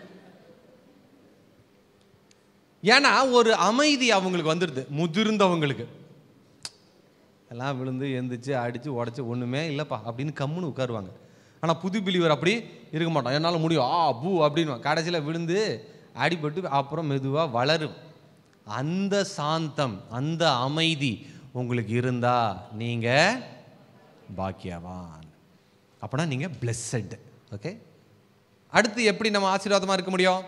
ஏன்னா ஒரு அமைதி அவங்களுக்கு வந்துடுது முதிர்ந்தவங்களுக்கு எல்லாம் விழுந்து எந்திரிச்சு அடிச்சு உடச்சி ஒண்ணுமே இல்லைப்பா அப்படின்னு கம்முன்னு உட்காருவாங்க ஆனா புது பிலிவர் அப்படி இருக்க மாட்டோம் என்னால் முடியும் ஆ பூ அப்படின்னு கடைசியில் விழுந்து அடிபட்டு அப்புறம் மெதுவா வளரும் அந்த சாந்தம் அந்த அமைதி உங்களுக்கு இருந்தா நீங்க பாக்கியவான் அப்பனா நீங்க பிளெஸ்ஸட் ஓகே அடுத்து எப்படி நம்ம ஆசீர்வாதமா இருக்க முடியும்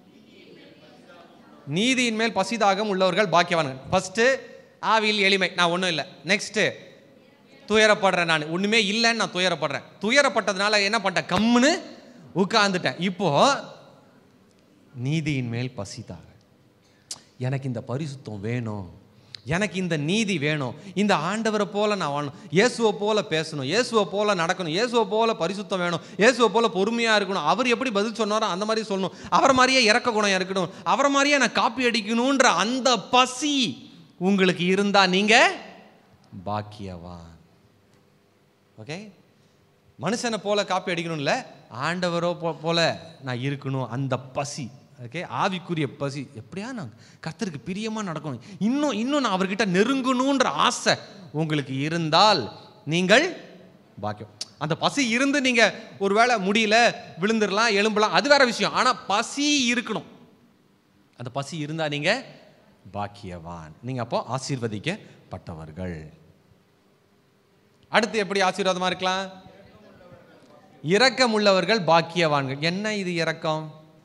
நீதியின் மேல் பசிதாகம் உள்ளவர்கள் பாக்கியவான்கள் ஃபர்ஸ்ட் ஆவியில் எளிமை நான் ஒன்றும் இல்லை நெக்ஸ்ட் துயரப்படுறேன் நான் ஒண்ணுமே இல்லைன்னு நான் துயரப்படுறேன் துயரப்பட்டதுனால என்ன பண்ணிட்டேன் கம்முன்னு உட்கார்ந்துட்டேன் இப்போ நீதியின் மேல் பசிதாக எனக்கு இந்த பரிசுத்தம் வேணும் எனக்கு இந்த நீதி வேணும் இந்த ஆண்டவரை போல நான் வாழணும் இயேசுவை போல பேசணும் இயேசுவை போல நடக்கணும் இயேசுவை போல பரிசுத்தம் வேணும் இயேசுவை போல பொறுமையா இருக்கணும் அவர் எப்படி பதில் சொன்னாரோ அந்த மாதிரி சொல்லணும் அவரை மாதிரியே இறக்க குணம் இருக்கணும் அவரை மாதிரியே நான் காப்பி அடிக்கணுன்ற அந்த பசி உங்களுக்கு இருந்தா நீங்க பாக்கியவான் ஓகே மனுஷனை போல காப்பி அடிக்கணும்ல ஆண்டவரோ போ- போல நான் இருக்கணும் அந்த பசி ஓகே ஆவிக்குரிய பசி எப்படியா நான் கர்த்தருக்கு பிரியமா நடக்கணும் இன்னும் இன்னும் நான் அவர்கிட்ட நெருங்கணுன்ற ஆசை உங்களுக்கு இருந்தால் நீங்கள் பாக்கியம் அந்த பசி இருந்து நீங்க ஒருவேளை முடியல விழுந்துடலாம் எழும்பலாம் அது வேற விஷயம் ஆனா பசி இருக்கணும் அந்த பசி இருந்தா நீங்க பாக்கியவான் நீங்க அப்போ ஆசீர்வதிக்கப்பட்டவர்கள் அடுத்து எப்படி ஆசீர்வாதமா இருக்கலாம் இரக்கம் உள்ளவர்கள் பாக்கியவான்கள் என்ன இது இரக்கம்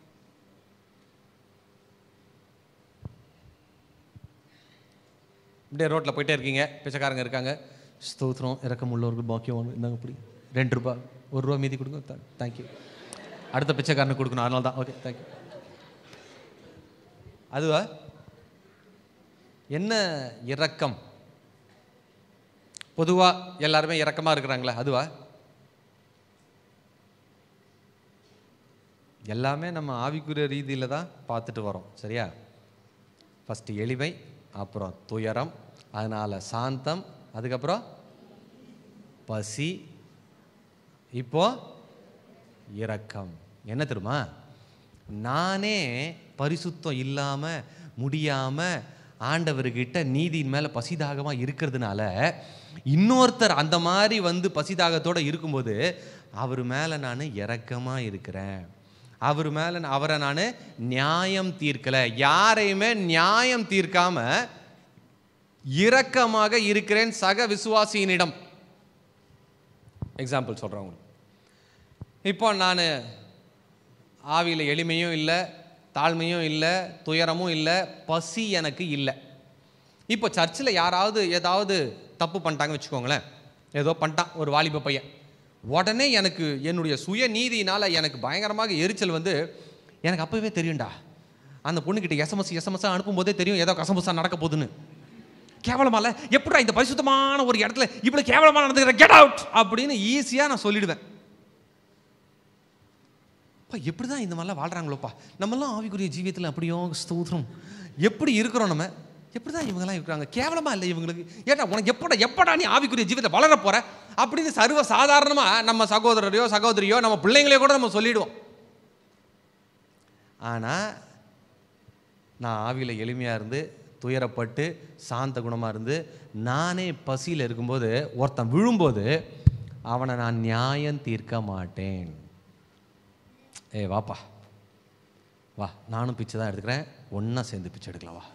இப்படியே ரோட்டில் போயிட்டே இருக்கீங்க பிச்சைக்காரங்க இருக்காங்க ஸ்தோத்திரம் இரக்கம் உள்ளவர்கள் பாக்கியவான்கள் இந்தாங்க இப்படி ரெண்டு ரூபா ஒரு ரூபா மீதி கொடுங்க தேங்க்யூ அடுத்த பிச்சைக்காரனுக்கு கொடுக்கணும் அதனால தான் ஓகே தேங்க்யூ அதுவா என்ன இரக்கம் பொதுவா எல்லாருமே இரக்கமா இருக்கிறாங்களே அதுவா எல்லாமே நம்ம ஆவிக்குரிய ரீதியில தான் பார்த்துட்டு வரோம் சரியா ஃபர்ஸ்ட் எளிமை அப்புறம் துயரம் அதனால சாந்தம் அதுக்கப்புறம் பசி இப்போ இரக்கம் என்ன தெரியுமா நானே பரிசுத்தம் இல்லாம முடியாம ஆண்டவர்கிட்ட நீதியின் மேல பசிதாகமா இருக்கிறதுனால இன்னொருத்தர் அந்த மாதிரி வந்து பசிதாகத்தோட இருக்கும்போது அவர் மேல நான் இரக்கமா இருக்கிறேன் அவர் மேல நான் அவரை நான் நியாயம் தீர்க்கல யாரையுமே நியாயம் தீர்க்காம இரக்கமாக இருக்கிறேன் சக விசுவாசியினிடம் எக்ஸாம்பிள் சொல்கிறேன் உங்களுக்கு இப்போ நான் ஆவியில் எளிமையும் இல்லை தாழ்மையும் இல்லை துயரமும் இல்லை பசி எனக்கு இல்லை இப்போ சர்ச்சில் யாராவது ஏதாவது தப்பு பண்ணிட்டாங்க வச்சுக்கோங்களேன் ஏதோ பண்ணிட்டான் ஒரு வாலிப பையன் உடனே எனக்கு என்னுடைய சுய நீதியினால் எனக்கு பயங்கரமாக எரிச்சல் வந்து எனக்கு அப்போவே தெரியும்டா அந்த பொண்ணுக்கிட்ட எஸ்எம்எஸ் எஸ்எம்எஸ் அனுப்பும்போதே தெரியும் ஏதோ கசமுசா நடக்க போகுதுன்னு கேவலமால எப்படா இந்த பரிசுத்தமான ஒரு இடத்துல இவ்வளவு கேவலமா நடந்துக்கிற கெட் அவுட் அப்படின்னு ஈஸியா நான் சொல்லிடுவேன் அப்பா எப்படி தான் இந்த மாதிரிலாம் வாழ்றாங்களோப்பா நம்மலாம் ஆவிக்குரிய ஜீவியத்தில் அப்படியோ ஸ்தோத்திரம் எப்படி இருக்கிறோம் நம்ம எப்படி தான் இவங்கெல்லாம் இருக்கிறாங்க கேவலமா இல்லை இவங்களுக்கு ஏட்டா உனக்கு எப்படா எப்படா நீ ஆவிக்குரிய ஜீவியத்தை வளர போற அப்படின்னு சர்வ சாதாரணமா நம்ம சகோதரரையோ சகோதரியோ நம்ம பிள்ளைங்களையோ கூட நம்ம சொல்லிடுவோம் ஆனா நான் ஆவியில் எளிமையாக இருந்து துயரப்பட்டு சாந்த குணமாக இருந்து நானே பசியில் இருக்கும்போது ஒருத்தன் விழும்போது அவனை நான் நியாயம் தீர்க்க மாட்டேன் ஏய் வாப்பா வா நானும் பிச்சை தான் எடுத்துக்கிறேன் ஒன்றா சேர்ந்து பிச்சை எடுக்கலாம் வா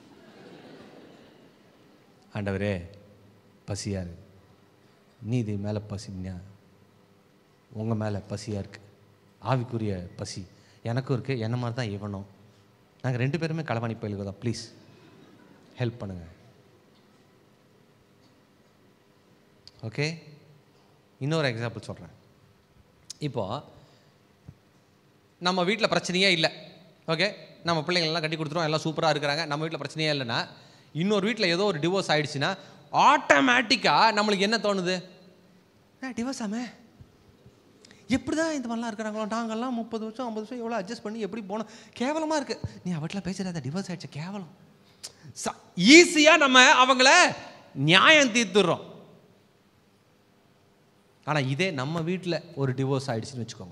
ஆண்டவரே பசியாக இருக்கு நீதி மேலே பசி உங்கள் மேலே பசியாக இருக்கு ஆவிக்குரிய பசி எனக்கும் இருக்குது என்ன மாதிரி தான் இவனும் நாங்கள் ரெண்டு பேருமே களவாணி பயிலுக்கு தான் ப்ளீஸ் ஹெல்ப் பண்ணுங்க ஓகே இன்னொரு எக்ஸாம்பிள் சொல்கிறேன் இப்போ நம்ம வீட்டில் பிரச்சனையே இல்லை ஓகே நம்ம பிள்ளைங்களெல்லாம் கட்டி கொடுத்துருவோம் எல்லாம் சூப்பராக இருக்கிறாங்க நம்ம வீட்டில் பிரச்சனையே இல்லைன்னா இன்னொரு வீட்டில் ஏதோ ஒரு டிவோர்ஸ் ஆயிடுச்சுன்னா ஆட்டோமேட்டிக்காக நம்மளுக்கு என்ன தோணுது டிவோர்ஸ் ஆமே எப்படி தான் இந்த மாதிரிலாம் இருக்கிறாங்களோ நாங்கள்லாம் முப்பது வருஷம் ஐம்பது வருஷம் எவ்வளோ அட்ஜஸ்ட் பண்ணி எப்படி போனோம் கேவலமாக இருக்குது நீ அவட்டில் பேசுகிறாத டிவோர்ஸ் ஆயிடுச்சு கேவலம் ஈஸியாக நம்ம அவங்கள நியாயம் தீர்த்துடுறோம் ஆனால் இதே நம்ம வீட்டில் ஒரு டிவோர்ஸ் ஆயிடுச்சுன்னு வச்சுக்கோங்க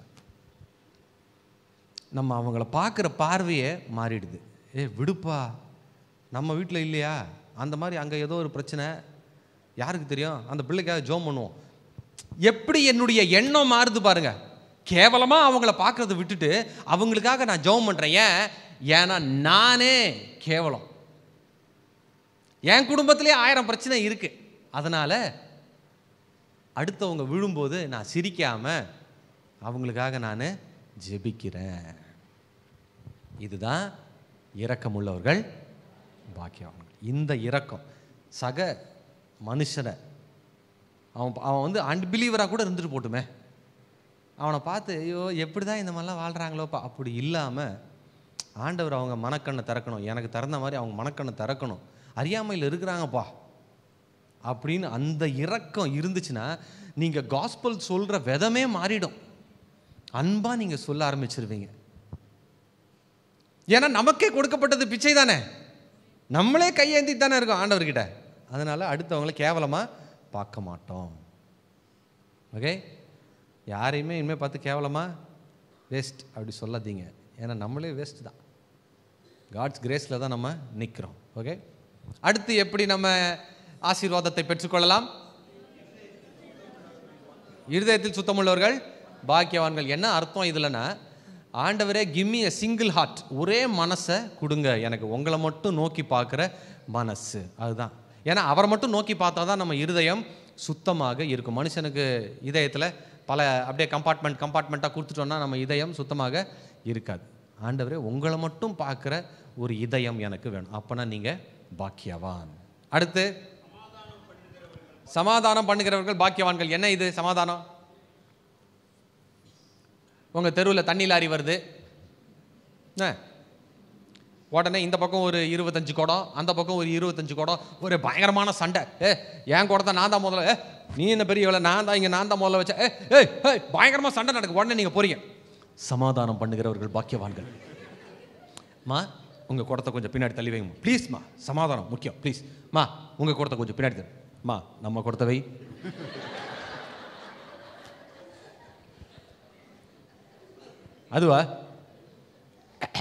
நம்ம அவங்கள பார்க்குற பார்வையே மாறிடுது ஏ விடுப்பா நம்ம வீட்டில் இல்லையா அந்த மாதிரி அங்கே ஏதோ ஒரு பிரச்சனை யாருக்கு தெரியும் அந்த பிள்ளைக்காக ஜோம் பண்ணுவோம் எப்படி என்னுடைய எண்ணம் மாறுது பாருங்க கேவலமா அவங்கள பார்க்கறத விட்டுட்டு அவங்களுக்காக நான் ஜெபம் பண்றேன் ஏன் ஏன்னா நானே கேவலம் என் குடும்பத்திலே ஆயிரம் பிரச்சனை இருக்கு அதனால அடுத்தவங்க விழும்போது நான் சிரிக்காம அவங்களுக்காக நான் ஜெபிக்கிறேன் இதுதான் இரக்கமுள்ளவர்கள் பாக்கியவான்கள் இந்த இரக்கம் சக மனுஷனை அவன் அவன் வந்து அன்பிலீவராக கூட இருந்துட்டு போட்டுமே அவனை பார்த்து ஐயோ எப்படி தான் இந்த மாதிரிலாம் வாழ்கிறாங்களோப்பா அப்படி இல்லாமல் ஆண்டவர் அவங்க மனக்கண்ணை திறக்கணும் எனக்கு திறந்த மாதிரி அவங்க மனக்கண்ணை திறக்கணும் அறியாமையில் இருக்கிறாங்கப்பா அப்படின்னு அந்த இரக்கம் இருந்துச்சுன்னா நீங்கள் காஸ்பல் சொல்கிற விதமே மாறிடும் அன்பாக நீங்கள் சொல்ல ஆரம்பிச்சிருவீங்க ஏன்னா நமக்கே கொடுக்கப்பட்டது பிச்சை தானே நம்மளே கையேந்தி தானே இருக்கோம் ஆண்டவர்கிட்ட அதனால் அடுத்தவங்கள கேவலமாக பார்க்க மாட்டோம் ஓகே யாரையுமே இனிமேல் பார்த்து கேவலமாக வேஸ்ட் அப்படி சொல்லாதீங்க ஏன்னா நம்மளே வேஸ்ட் தான் காட்ஸ் கிரேஸில் தான் நம்ம நிற்கிறோம் ஓகே அடுத்து எப்படி நம்ம ஆசீர்வாதத்தை பெற்றுக்கொள்ளலாம் இருதயத்தில் சுத்தமுள்ளவர்கள் பாக்கியவான்கள் என்ன அர்த்தம் இதுலன்னா ஆண்டவரே கிம்மி a சிங்கிள் ஹார்ட் ஒரே மனசை கொடுங்க எனக்கு உங்களை மட்டும் நோக்கி பார்க்குற மனசு அதுதான் ஏன்னா அவரை மட்டும் நோக்கி பார்த்தா தான் நம்ம இருதயம் சுத்தமாக இருக்கும் மனுஷனுக்கு இதயத்தில் பல அப்படியே கம்பார்ட்மெண்ட் கம்பார்ட்மெண்ட்டாக கொடுத்துட்டோம்னா நம்ம இதயம் சுத்தமாக இருக்காது ஆண்டவரே உங்களை மட்டும் பார்க்குற ஒரு இதயம் எனக்கு வேணும் அப்போனா நீங்கள் பாக்கியவான் அடுத்து சமாதானம் பண்ணுகிறவர்கள் பாக்கியவான்கள் என்ன இது சமாதானம் உங்க தெருவில் தண்ணி லாரி வருது என்ன? உடனே இந்த பக்கம் ஒரு இருபத்தஞ்சு குடம் அந்த பக்கம் ஒரு இருபத்தஞ்சு குடம் ஒரு பயங்கரமான சண்டை ஏ என் குடத்தை நான் தான் முதல்ல ஏ நீ என்ன பெரிய வேலை நான் தான் இங்கே நான் தான் முதல்ல வச்சேன் ஏ ஏய் ஏய் பயங்கரமாக சண்டை நடக்கு உடனே நீங்கள் போறீங்க சமாதானம் பண்ணுகிறவர்கள் பாக்கியவான்கள் மா உங்கள் குடத்தை கொஞ்சம் பின்னாடி தள்ளி வைங்க ப்ளீஸ்மா சமாதானம் முக்கியம் ப்ளீஸ் மா உங்கள் குடத்தை கொஞ்சம் பின்னாடி தள்ளி மா நம்ம குடத்தை வை அதுவா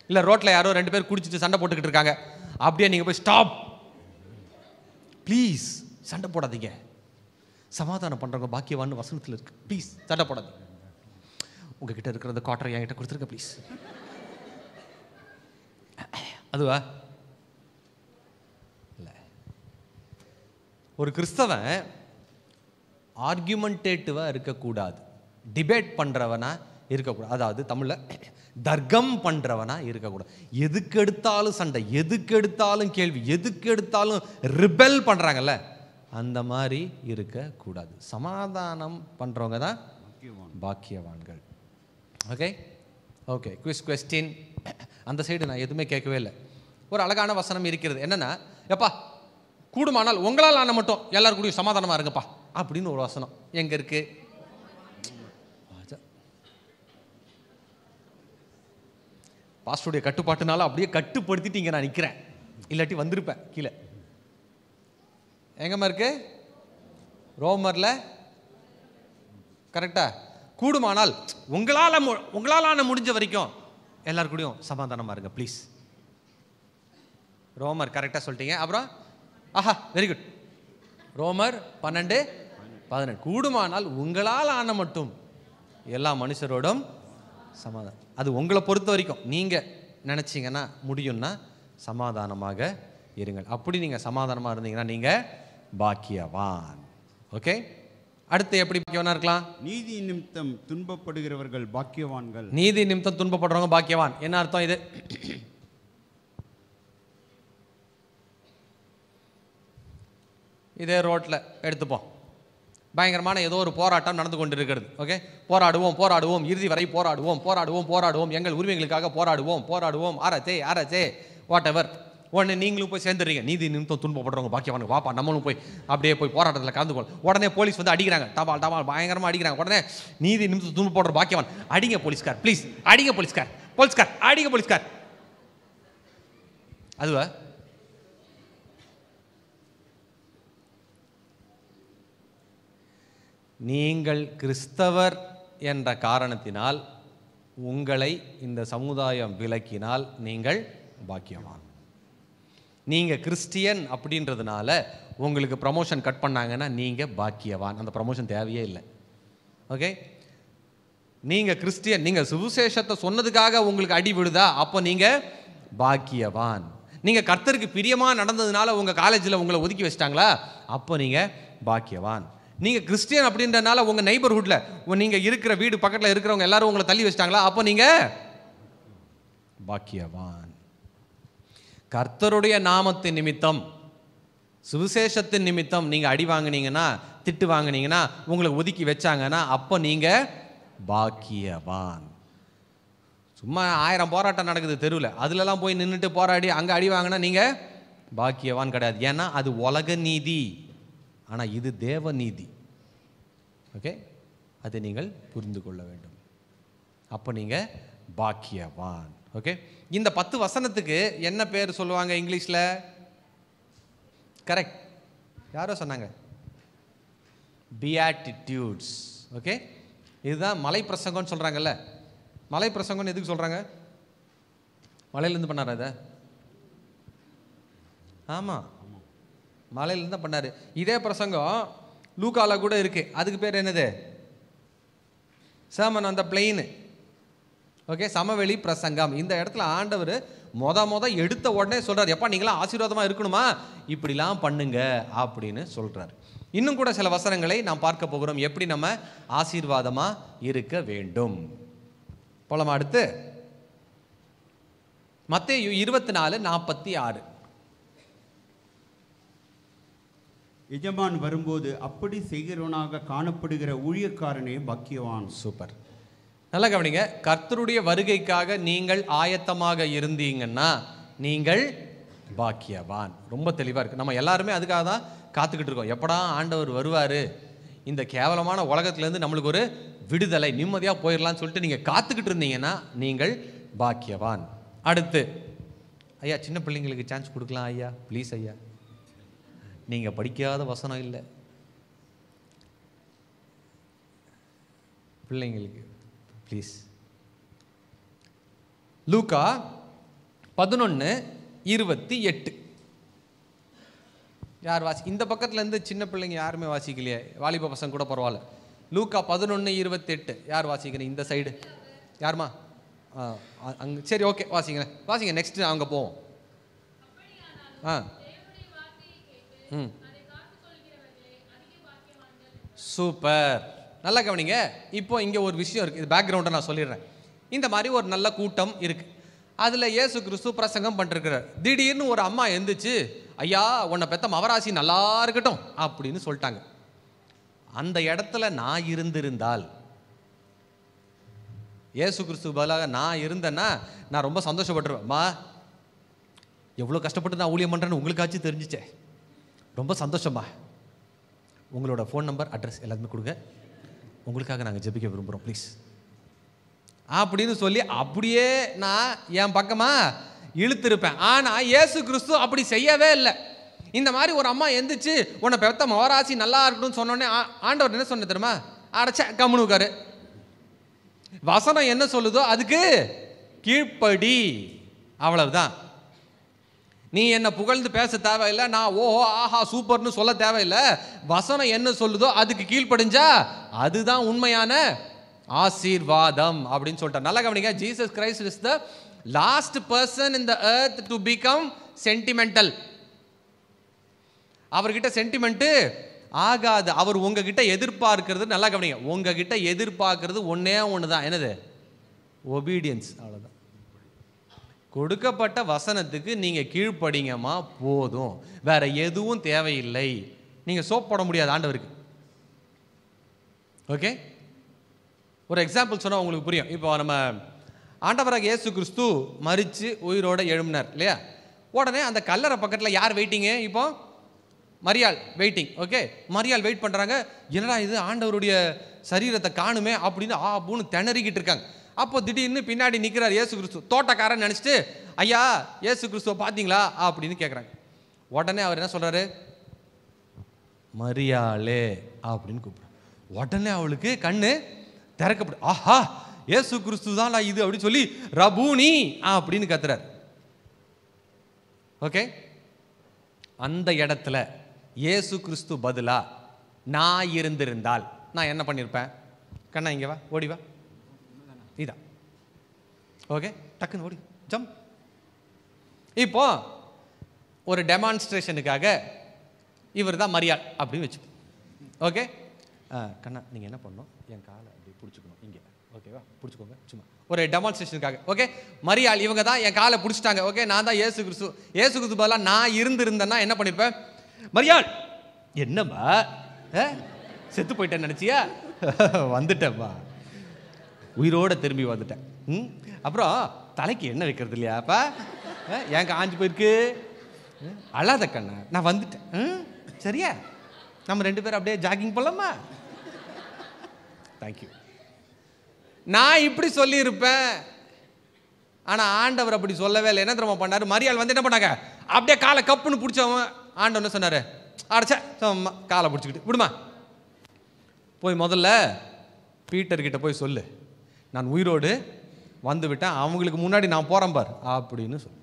இல்லை ரோட்டில் யாரோ ரெண்டு பேர் குடிச்சிட்டு சண்டை போட்டுக்கிட்டு இருக்காங்க அப்படியே நீங்கள் போய் ஸ்டாப் ப்ளீஸ் சண்டை போடாதீங்க சமாதானம் பண்ணுறவங்க பாக்கியவான்னு வசனத்தில் இருக்கு ப்ளீஸ் சண்டை போடாதீங்க உங்ககிட்ட இருக்கிற அந்த குவார்டர் என்கிட்ட கொடுத்துருங்க ப்ளீஸ் அதுவா இல்லை ஒரு கிறிஸ்தவன் ஆர்கியூமெண்டேட்டிவாக இருக்கக்கூடாது டிபேட் பண்ணுறவனா இருக்கக்கூடாது அதாவது தமிழில் தர்க்கம் பண்ணுறவனா இருக்கக்கூடாது எதுக்கு எடுத்தாலும் சண்டை எதுக்கு எடுத்தாலும் கேள்வி எதுக்கு எடுத்தாலும் ரிபெல் பண்ணுறாங்கல்ல அந்த மாதிரி இருக்கக்கூடாது சமாதானம் பண்ணுறவங்க தான் பாக்கியவான்கள் ஓகே ஓகே குவிஸ் கொஸ்டின் அந்த சைடு நான் எதுவுமே கேட்கவே இல்லை ஒரு அழகான வசனம் இருக்கிறது என்னன்னா எப்பா கூடுமானால் உங்களால் ஆன மட்டும் எல்லாரும் கூடயும் சமாதானமாக இருங்கப்பா அப்படின்னு ஒரு வசனம் எங்கே இருக்கு பாஸ்டருடைய கட்டுப்பாட்டுனால அப்படியே கட்டுப்படுத்திட்டு இங்கே நான் நிற்கிறேன் இல்லாட்டி வந்திருப்பேன் கீழே எங்கம்மா இருக்கு ரோமரில் கரெக்டா கூடுமானால் உங்களால் மு- உங்களாலான முடிஞ்ச வரைக்கும் எல்லார் கூடயும் சமாதானமாக இருங்க ப்ளீஸ் ரோமர் கரெக்டாக சொல்லிட்டீங்க அப்புறம் ஆஹா வெரி குட் ரோமர் பன்னெண்டு பதினெட்டு கூடுமானால் உங்களால் ஆன மட்டும் எல்லா மனுஷரோடும் சமாதானம் அது உங்களை பொறுத்த வரைக்கும் நீங்கள் நினச்சிங்கன்னா முடியும்னா சமாதானமாக இருங்கள் அப்படி நீங்கள் சமாதானமாக இருந்தீங்கன்னா நீங்கள் பாக்கியவான் ஓகே அடுத்து எப்படி பாக்கியவானா இருக்கலாம் நீதி நிமித்தம் துன்பப்படுகிறவர்கள் பாக்கியவான்கள் நீதி நிமித்தம் துன்பப்படுறவங்க பாக்கியவான் என்ன அர்த்தம் இது இதே ரோட்டில் எடுத்துப்போம் பயங்கரமான ஏதோ ஒரு போராட்டம் நடந்து கொண்டிருக்கிறது ஓகே போராடுவோம் போராடுவோம் இறுதி வரை போராடுவோம் போராடுவோம் போராடுவோம் எங்கள் உரிமைகளுக்காக போராடுவோம் போராடுவோம் ஆராச்சே ஆராச்சே வாட் எவர் உடனே நீங்களும் போய் சேர்ந்துடுறீங்க நீதி நிமித்தம் துன்பப்படுறவங்க பாக்கியவானுங்க வாப்பா நம்மளும் போய் அப்படியே போய் போராட்டத்தில் கலந்து கொள் உடனே போலீஸ் வந்து அடிக்கிறாங்க டபால் டபால் பயங்கரமாக அடிக்கிறாங்க உடனே நீதி நிமித்தம் துன்பப்படுற பாக்கியவான் அடிங்க போலீஸ்கார் ப்ளீஸ் அடிங்க போலீஸ்கார் போலீஸ்கார் அடிங்க போலீஸ்கார் அதுவா நீங்கள் கிறிஸ்தவர் என்ற காரணத்தினால் உங்களை இந்த சமுதாயம் விலக்கினால் நீங்கள் பாக்கியவான் நீங்கள் கிறிஸ்டியன் அப்படின்றதுனால உங்களுக்கு ப்ரமோஷன் கட் பண்ணாங்கன்னா நீங்கள் பாக்கியவான் அந்த ப்ரமோஷன் தேவையே இல்லை ஓகே நீங்கள் கிறிஸ்டியன் நீங்கள் சுவிசேஷத்தை சொன்னதுக்காக உங்களுக்கு அடி விழுதா அப்போ நீங்கள் பாக்கியவான் நீங்கள் கர்த்தருக்கு பிரியமாக நடந்ததுனால உங்கள் காலேஜில் உங்களை ஒதுக்கி வச்சிட்டாங்களா அப்போ நீங்கள் பாக்கியவான் நீங்கள் கிறிஸ்டியன் அப்படின்றனால உங்கள் நெய்பர்ஹுட்டில் நீங்கள் இருக்கிற வீடு பக்கத்தில் இருக்கிறவங்க எல்லாரும் உங்களை தள்ளி வச்சிட்டாங்களா அப்போ நீங்கள் பாக்கியவான் கர்த்தருடைய நாமத்தின் நிமித்தம் சுவிசேஷத்தின் நிமித்தம் நீங்கள் அடி வாங்குனீங்கன்னா திட்டு வாங்குனீங்கன்னா உங்களை ஒதுக்கி வச்சாங்கன்னா அப்போ நீங்கள் பாக்கியவான் சும்மா ஆயிரம் போராட்டம் நடக்குது தெருவில் அதுலலாம் போய் நின்றுட்டு போராடி அங்கே அடி வாங்கினா நீங்கள் பாக்கியவான் கிடையாது ஏன்னா அது உலக நீதி ஆனால் இது தேவ நீதி ஓகே அதை நீங்கள் புரிந்து கொள்ள வேண்டும் அப்போ நீங்கள் பாக்கியவான் ஓகே இந்த பத்து வசனத்துக்கு என்ன பேர் சொல்லுவாங்க இங்கிலீஷில் கரெக்ட் யாரோ சொன்னாங்க பியாட்டிடியூட்ஸ் ஓகே இதுதான் மலை பிரசங்கம்னு சொல்கிறாங்கல்ல மலை பிரசங்கம்னு எதுக்கு சொல்கிறாங்க மலையிலேருந்து பண்ணாரா இதை ஆமாம் மலையிலேருந்து தான் பண்ணார் இதே பிரசங்கம் லூக்கால கூட இருக்கு அதுக்கு பேர் என்னது சேமன் அந்த பிளெயின் ஓகே சமவெளி பிரசங்கம் இந்த இடத்துல ஆண்டவர் மொத மொத எடுத்த உடனே சொல்றாரு எப்பா நீங்களாம் ஆசீர்வாதமா இருக்கணுமா இப்படிலாம் பண்ணுங்க அப்படின்னு சொல்றாரு இன்னும் கூட சில வசனங்களை நாம் பார்க்க போகிறோம் எப்படி நம்ம ஆசீர்வாதமா இருக்க வேண்டும் போலாமா அடுத்து மத்தேயு இருபத்தி நாலு நாற்பத்தி ஆறு எஜமான் வரும்போது அப்படி செய்கிறவனாக காணப்படுகிற ஊழியக்காரனே பாக்கியவான் சூப்பர் நல்லா கவனிங்க கர்த்தருடைய வருகைக்காக நீங்கள் ஆயத்தமாக இருந்தீங்கன்னா நீங்கள் பாக்கியவான் ரொம்ப தெளிவாக இருக்கு நம்ம எல்லாருமே அதுக்காக தான் காத்துக்கிட்டு இருக்கோம் எப்படா ஆண்டவர் வருவார் இந்த கேவலமான உலகத்துலேருந்து நம்மளுக்கு ஒரு விடுதலை நிம்மதியாக போயிடலாம்னு சொல்லிட்டு நீங்கள் காத்துக்கிட்டு இருந்தீங்கன்னா நீங்கள் பாக்கியவான் அடுத்து ஐயா சின்ன பிள்ளைங்களுக்கு சான்ஸ் கொடுக்கலாம் ஐயா ப்ளீஸ் ஐயா நீங்கள் படிக்காத வசனம் இல்லை பிள்ளைங்களுக்கு ப்ளீஸ் லூக்கா பதினொன்று இருபத்தி எட்டு யார் வாசி இந்த பக்கத்துல இருந்து சின்ன பிள்ளைங்க யாருமே வாசிக்கலையே வாலிப பசங்க கூட பரவாயில்ல லூக்கா பதினொன்று இருபத்தெட்டு யார் வாசிக்கிறீங்க இந்த சைடு யாருமா ஆ அ- அங்க சரி ஓகே வாசிங்க வாசிங்க நெக்ஸ்ட் அங்கே போவோம் ஆ ம் சூப்பர் நல்லா கவனிங்க இப்போ இங்கே ஒரு விஷயம் இருக்குது இது பேக்ரவுண்டை நான் சொல்லிடுறேன் இந்த மாதிரி ஒரு நல்ல கூட்டம் இருக்குது அதில் இயேசு கிறிஸ்து பிரசங்கம் பண்ணிருக்கிறார் திடீர்னு ஒரு அம்மா எந்திரிச்சு ஐயா உன்னை பெத்த மவராசி நல்லா இருக்கட்டும் அப்படின்னு சொல்லிட்டாங்க அந்த இடத்துல நான் இருந்திருந்தால் இயேசு கிறிஸ்து பதிலாக நான் இருந்தேன்னா நான் ரொம்ப சந்தோஷப்பட்டுருவேன் மா எவ்வளோ கஷ்டப்பட்டு நான் ஊழியம் பண்ணுறேன்னு உங்களுக்காச்சும் தெரிஞ்சிச்சே ரொம்ப சந்தோஷமா உங்களோட ஃபோன் நம்பர் அட்ரஸ் எல்லாத்துமே கொடுங்க உங்களுக்காக நாங்கள் ஜெபிக்க விரும்புகிறோம் ப்ளீஸ் அப்படின்னு சொல்லி அப்படியே நான் என் பக்கமா இழுத்திருப்பேன் ஆனால் இயேசு கிறிஸ்து அப்படி செய்யவே இல்லை இந்த மாதிரி ஒரு அம்மா எந்திரிச்சு உன்னை பெத்த மவராசி நல்லா இருக்கணும்னு சொன்னோடனே ஆ- ஆண்டவர் என்ன சொன்ன தெரியுமா அடைச்ச கம்முனு உட்காரு வசனம் என்ன சொல்லுதோ அதுக்கு கீழ்ப்படி அவ்வளவுதான் நீ என்ன புகழ்ந்து பேச தேவையில்லை நான் ஓஹோ ஆஹா சூப்பர்னு சொல்ல தேவையில்லை வசனம் என்ன சொல்லுதோ அதுக்கு கீழ்ப்படிஞ்சா அதுதான் உண்மையான ஆசீர்வாதம் அப்படின்னு சொல்லிட்டார் நல்லா கவனிங்க Jesus Christ is the last person in the earth to become sentimental அவர்கிட்ட சென்டிமெண்ட்டு ஆகாது அவர் உங்ககிட்ட எதிர்பார்க்கிறது நல்லா கவனிங்க உங்ககிட்ட எதிர்பார்க்கிறது ஒண்ணே ஒன்று தான் என்னது ஒபீடியன்ஸ் அவ்வளோதான் கொடுக்கப்பட்ட வசனத்துக்கு நீங்க கீழ்ப்படிங்கம்மா போதும் வேற எதுவும் தேவையில்லை நீங்க சோப் போட முடியாது ஆண்டவருக்கு ஓகே ஒரு எக்ஸாம்பிள் சொன்னா உங்களுக்கு புரியும் இப்போ நம்ம ஆண்டவராக இயேசு கிறிஸ்து மரிச்சு உயிரோட எழும்பினார் இல்லையா உடனே அந்த கல்லறை பக்கத்தில் யார் வெயிட்டிங்கு இப்போ மரியாள் வெயிட்டிங் ஓகே மரியாள் வெயிட் பண்ணுறாங்க என்னடா இது ஆண்டவருடைய சரீரத்தை காணுமே அப்படின்னு ஆ பூன்னு திணறிக்கிட்டு இருக்காங்க அப்போ திடீர்னு பின்னாடி நிற்கிறார் இயேசு கிறிஸ்து தோட்டக்காரன் நினச்சிட்டு ஐயா இயேசு கிறிஸ்துவை பார்த்தீங்களா அப்படின்னு கேட்குறாங்க உடனே அவர் என்ன சொல்கிறாரு மரியாளே அப்படின்னு கூப்பிடுறார் உடனே அவளுக்கு கண்ணு திறக்கப்படும் ஆஹா இயேசு கிறிஸ்து தான் இது அப்படின்னு சொல்லி ரபூனி அப்படின்னு கத்துறார் ஓகே அந்த இடத்துல இயேசு கிறிஸ்து பதிலா நான் இருந்திருந்தால் நான் என்ன பண்ணியிருப்பேன் கண்ணா இங்க வா ஓடி வா இதான் ஓகே டக்குன்னு ஓடி ஜம் இப்போ ஒரு டெமான்ஸ்ட்ரேஷனுக்காக இவர் தான் மரியாள் அப்படின்னு வச்சுப்போம் ஓகே கண்ணா நீங்கள் என்ன பண்ணணும் என் காலை அப்படி பிடிச்சிக்கணும் இங்கே ஓகேவா பிடிச்சிக்கோங்க சும்மா ஒரு டெமான்ஸ்ட்ரேஷனுக்காக ஓகே மரியாள் இவங்க தான் என் காலை பிடிச்சிட்டாங்க ஓகே நான் தான் ஏசு கிறிஸ்து ஏசு கிறிஸ்து பதிலாக நான் இருந்திருந்தேன்னா என்ன பண்ணிருப்பேன் மரியாள் என்னம்மா ஆ? செத்து போயிட்டேன்னு நினச்சியா வந்துட்டேம்மா உயிரோட திரும்பி வந்துட்டேன் ம் அப்புறம் தலைக்கு என்ன வைக்கிறது இல்லையாப்பா அஹ், ஏன் காஞ்சு போயிருக்கு அஹ், அழாத கண்ணா நான் வந்துட்டேன் ம், சரியா நம்ம ரெண்டு பேரும் அப்படியே ஜாகிங் போலாமா தேங்க்யூ நான் இப்படி சொல்லியிருப்பேன் ஆனா ஆண்டவர் அப்படி சொல்லவே இல்லை என்ன தெரியுமா பண்ணாரு மரியாள் வந்து என்ன பண்ணாங்க அப்படியே காலை கப்புன்னு பிடிச்சவன் ஆண்டவர் என்ன சொன்னாரு அடைச்ச சும்மா காலை பிடிச்சிக்கிட்டு விடுமா போய் முதல்ல பீட்டர் கிட்ட போய் சொல்லு நான் உயிரோடு வந்து விட்டேன் அவங்களுக்கு முன்னாடி நான் போறேன் பார் அப்படின்னு சொல்லு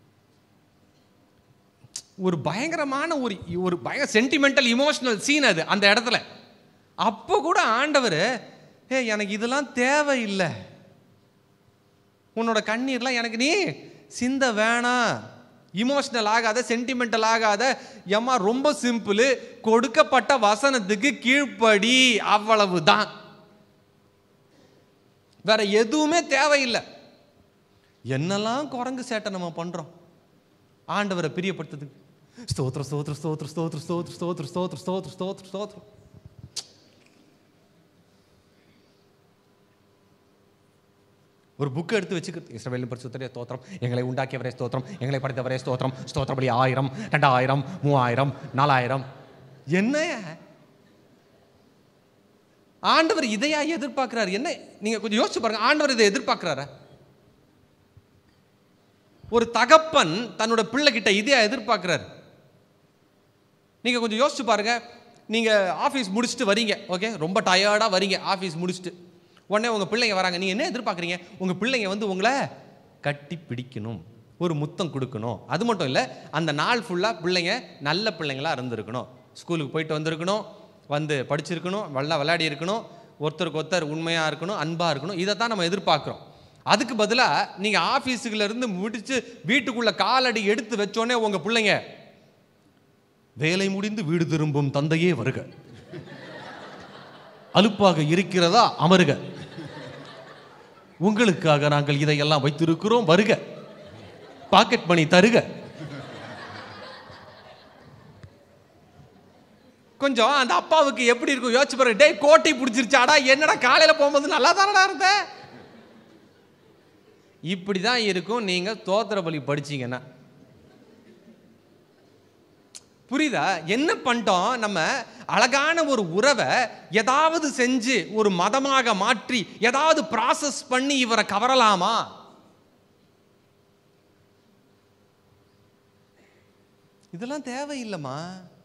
ஒரு பயங்கரமான ஒரு ஒரு பயங்கர சென்டிமெண்டல் இமோஷனல் சீன் அது அந்த இடத்துல அப்போ கூட ஆண்டவர் ஏ எனக்கு இதெல்லாம் தேவையில்லை உன்னோட கண்ணீர்லாம் எனக்கு நீ சிந்த வேணாம் இமோஷனல் ஆகாத சென்டிமெண்டல் ஆகாத எம்மா ரொம்ப சிம்பிள் கொடுக்கப்பட்ட வசனத்துக்கு கீழ்ப்படி அவ்வளவுதான் வேற எதுவுமே தேவையில்லை என்னெல்லாம் குரங்கு சேட்டை நம்ம பண்றோம் ஆண்டவரை பிரியப்படுத்துறதுக்கு ஸ்தோத்திர ஸ்தோத்திர ஸ்தோத்திர ஸ்தோத்திர ஸ்தோத்திர ஸ்தோத்திர ஸ்தோத்திர ஸ்தோத்திர ஸ்தோத்திர ஸ்தோத்திரம் ஒரு புக் எடுத்து வச்சுக்கிறது இஸ்ரவேலின் பரிசுத்தரே ஸ்தோத்திரம் எங்களை உண்டாக்கியவரே ஸ்தோத்திரம் எங்களை படைத்தவரே ஸ்தோத்திரம் ஸ்தோத்திரப்படி ஆயிரம் ரெண்டாயிரம் மூவாயிரம் நாலாயிரம் என்னைய ஆண்டவர் இதையா எதிர்பார்க்கிறார் என்ன நீங்க கொஞ்சம் யோசிச்சு பாருங்க ஆண்டவர் இதை எதிர்பார்க்கிறாரா ஒரு தகப்பன் தன்னோட பிள்ளைகிட்ட இதையா எதிர்பார்க்கிறார் நீங்க கொஞ்சம் யோசிச்சு பாருங்க நீங்க ஆஃபீஸ் முடிச்சுட்டு வரீங்க ஓகே ரொம்ப டயர்டா வரீங்க ஆஃபீஸ் முடிச்சுட்டு உடனே உங்க பிள்ளைங்க வராங்க நீங்க என்ன எதிர்பார்க்குறீங்க உங்க பிள்ளைங்க வந்து உங்களை கட்டி பிடிக்கணும் ஒரு முத்தம் கொடுக்கணும் அது மட்டும் இல்லை அந்த நாள் ஃபுல்லாக பிள்ளைங்க நல்ல பிள்ளைங்களா இருந்திருக்கணும் ஸ்கூலுக்கு போயிட்டு வந்திருக்கணும் வந்து படிச்சிருக்கணும் நல்லா விளையாடி இருக்கணும் ஒருத்தருக்கு ஒருத்தர் உண்மையாக இருக்கணும் அன்பாக இருக்கணும் இதை தான் நம்ம எதிர்பார்க்குறோம் அதுக்கு பதிலாக நீங்கள் ஆஃபீஸுக்குள்ள இருந்து முடிச்சு வீட்டுக்குள்ளே காலடி எடுத்து வச்சோடனே உங்கள் பிள்ளைங்க வேலை முடிந்து வீடு திரும்பும் தந்தையே வருக அலுப்பாக இருக்கிறதா அமருக உங்களுக்காக நாங்கள் இதையெல்லாம் வைத்திருக்கிறோம் வருக பாக்கெட் மணி தருக கொஞ்சம் அந்த அப்பாவுக்கு எப்படி இருக்கும் யோசிச்சு பாருங்க டேய் கோட்டை பிடிச்சிருச்சாடா என்னடா காலையில போகும்போது நல்லா தானடா இருந்த இப்படி தான் இருக்கும் நீங்க தோத்திர பலி படிச்சீங்கன்னா புரியுதா என்ன பண்ணிட்டோம் நம்ம அழகான ஒரு உறவை ஏதாவது செஞ்சு ஒரு மதமாக மாற்றி ஏதாவது ப்ராசஸ் பண்ணி இவரை கவரலாமா இதெல்லாம் தேவையில்லைம்மா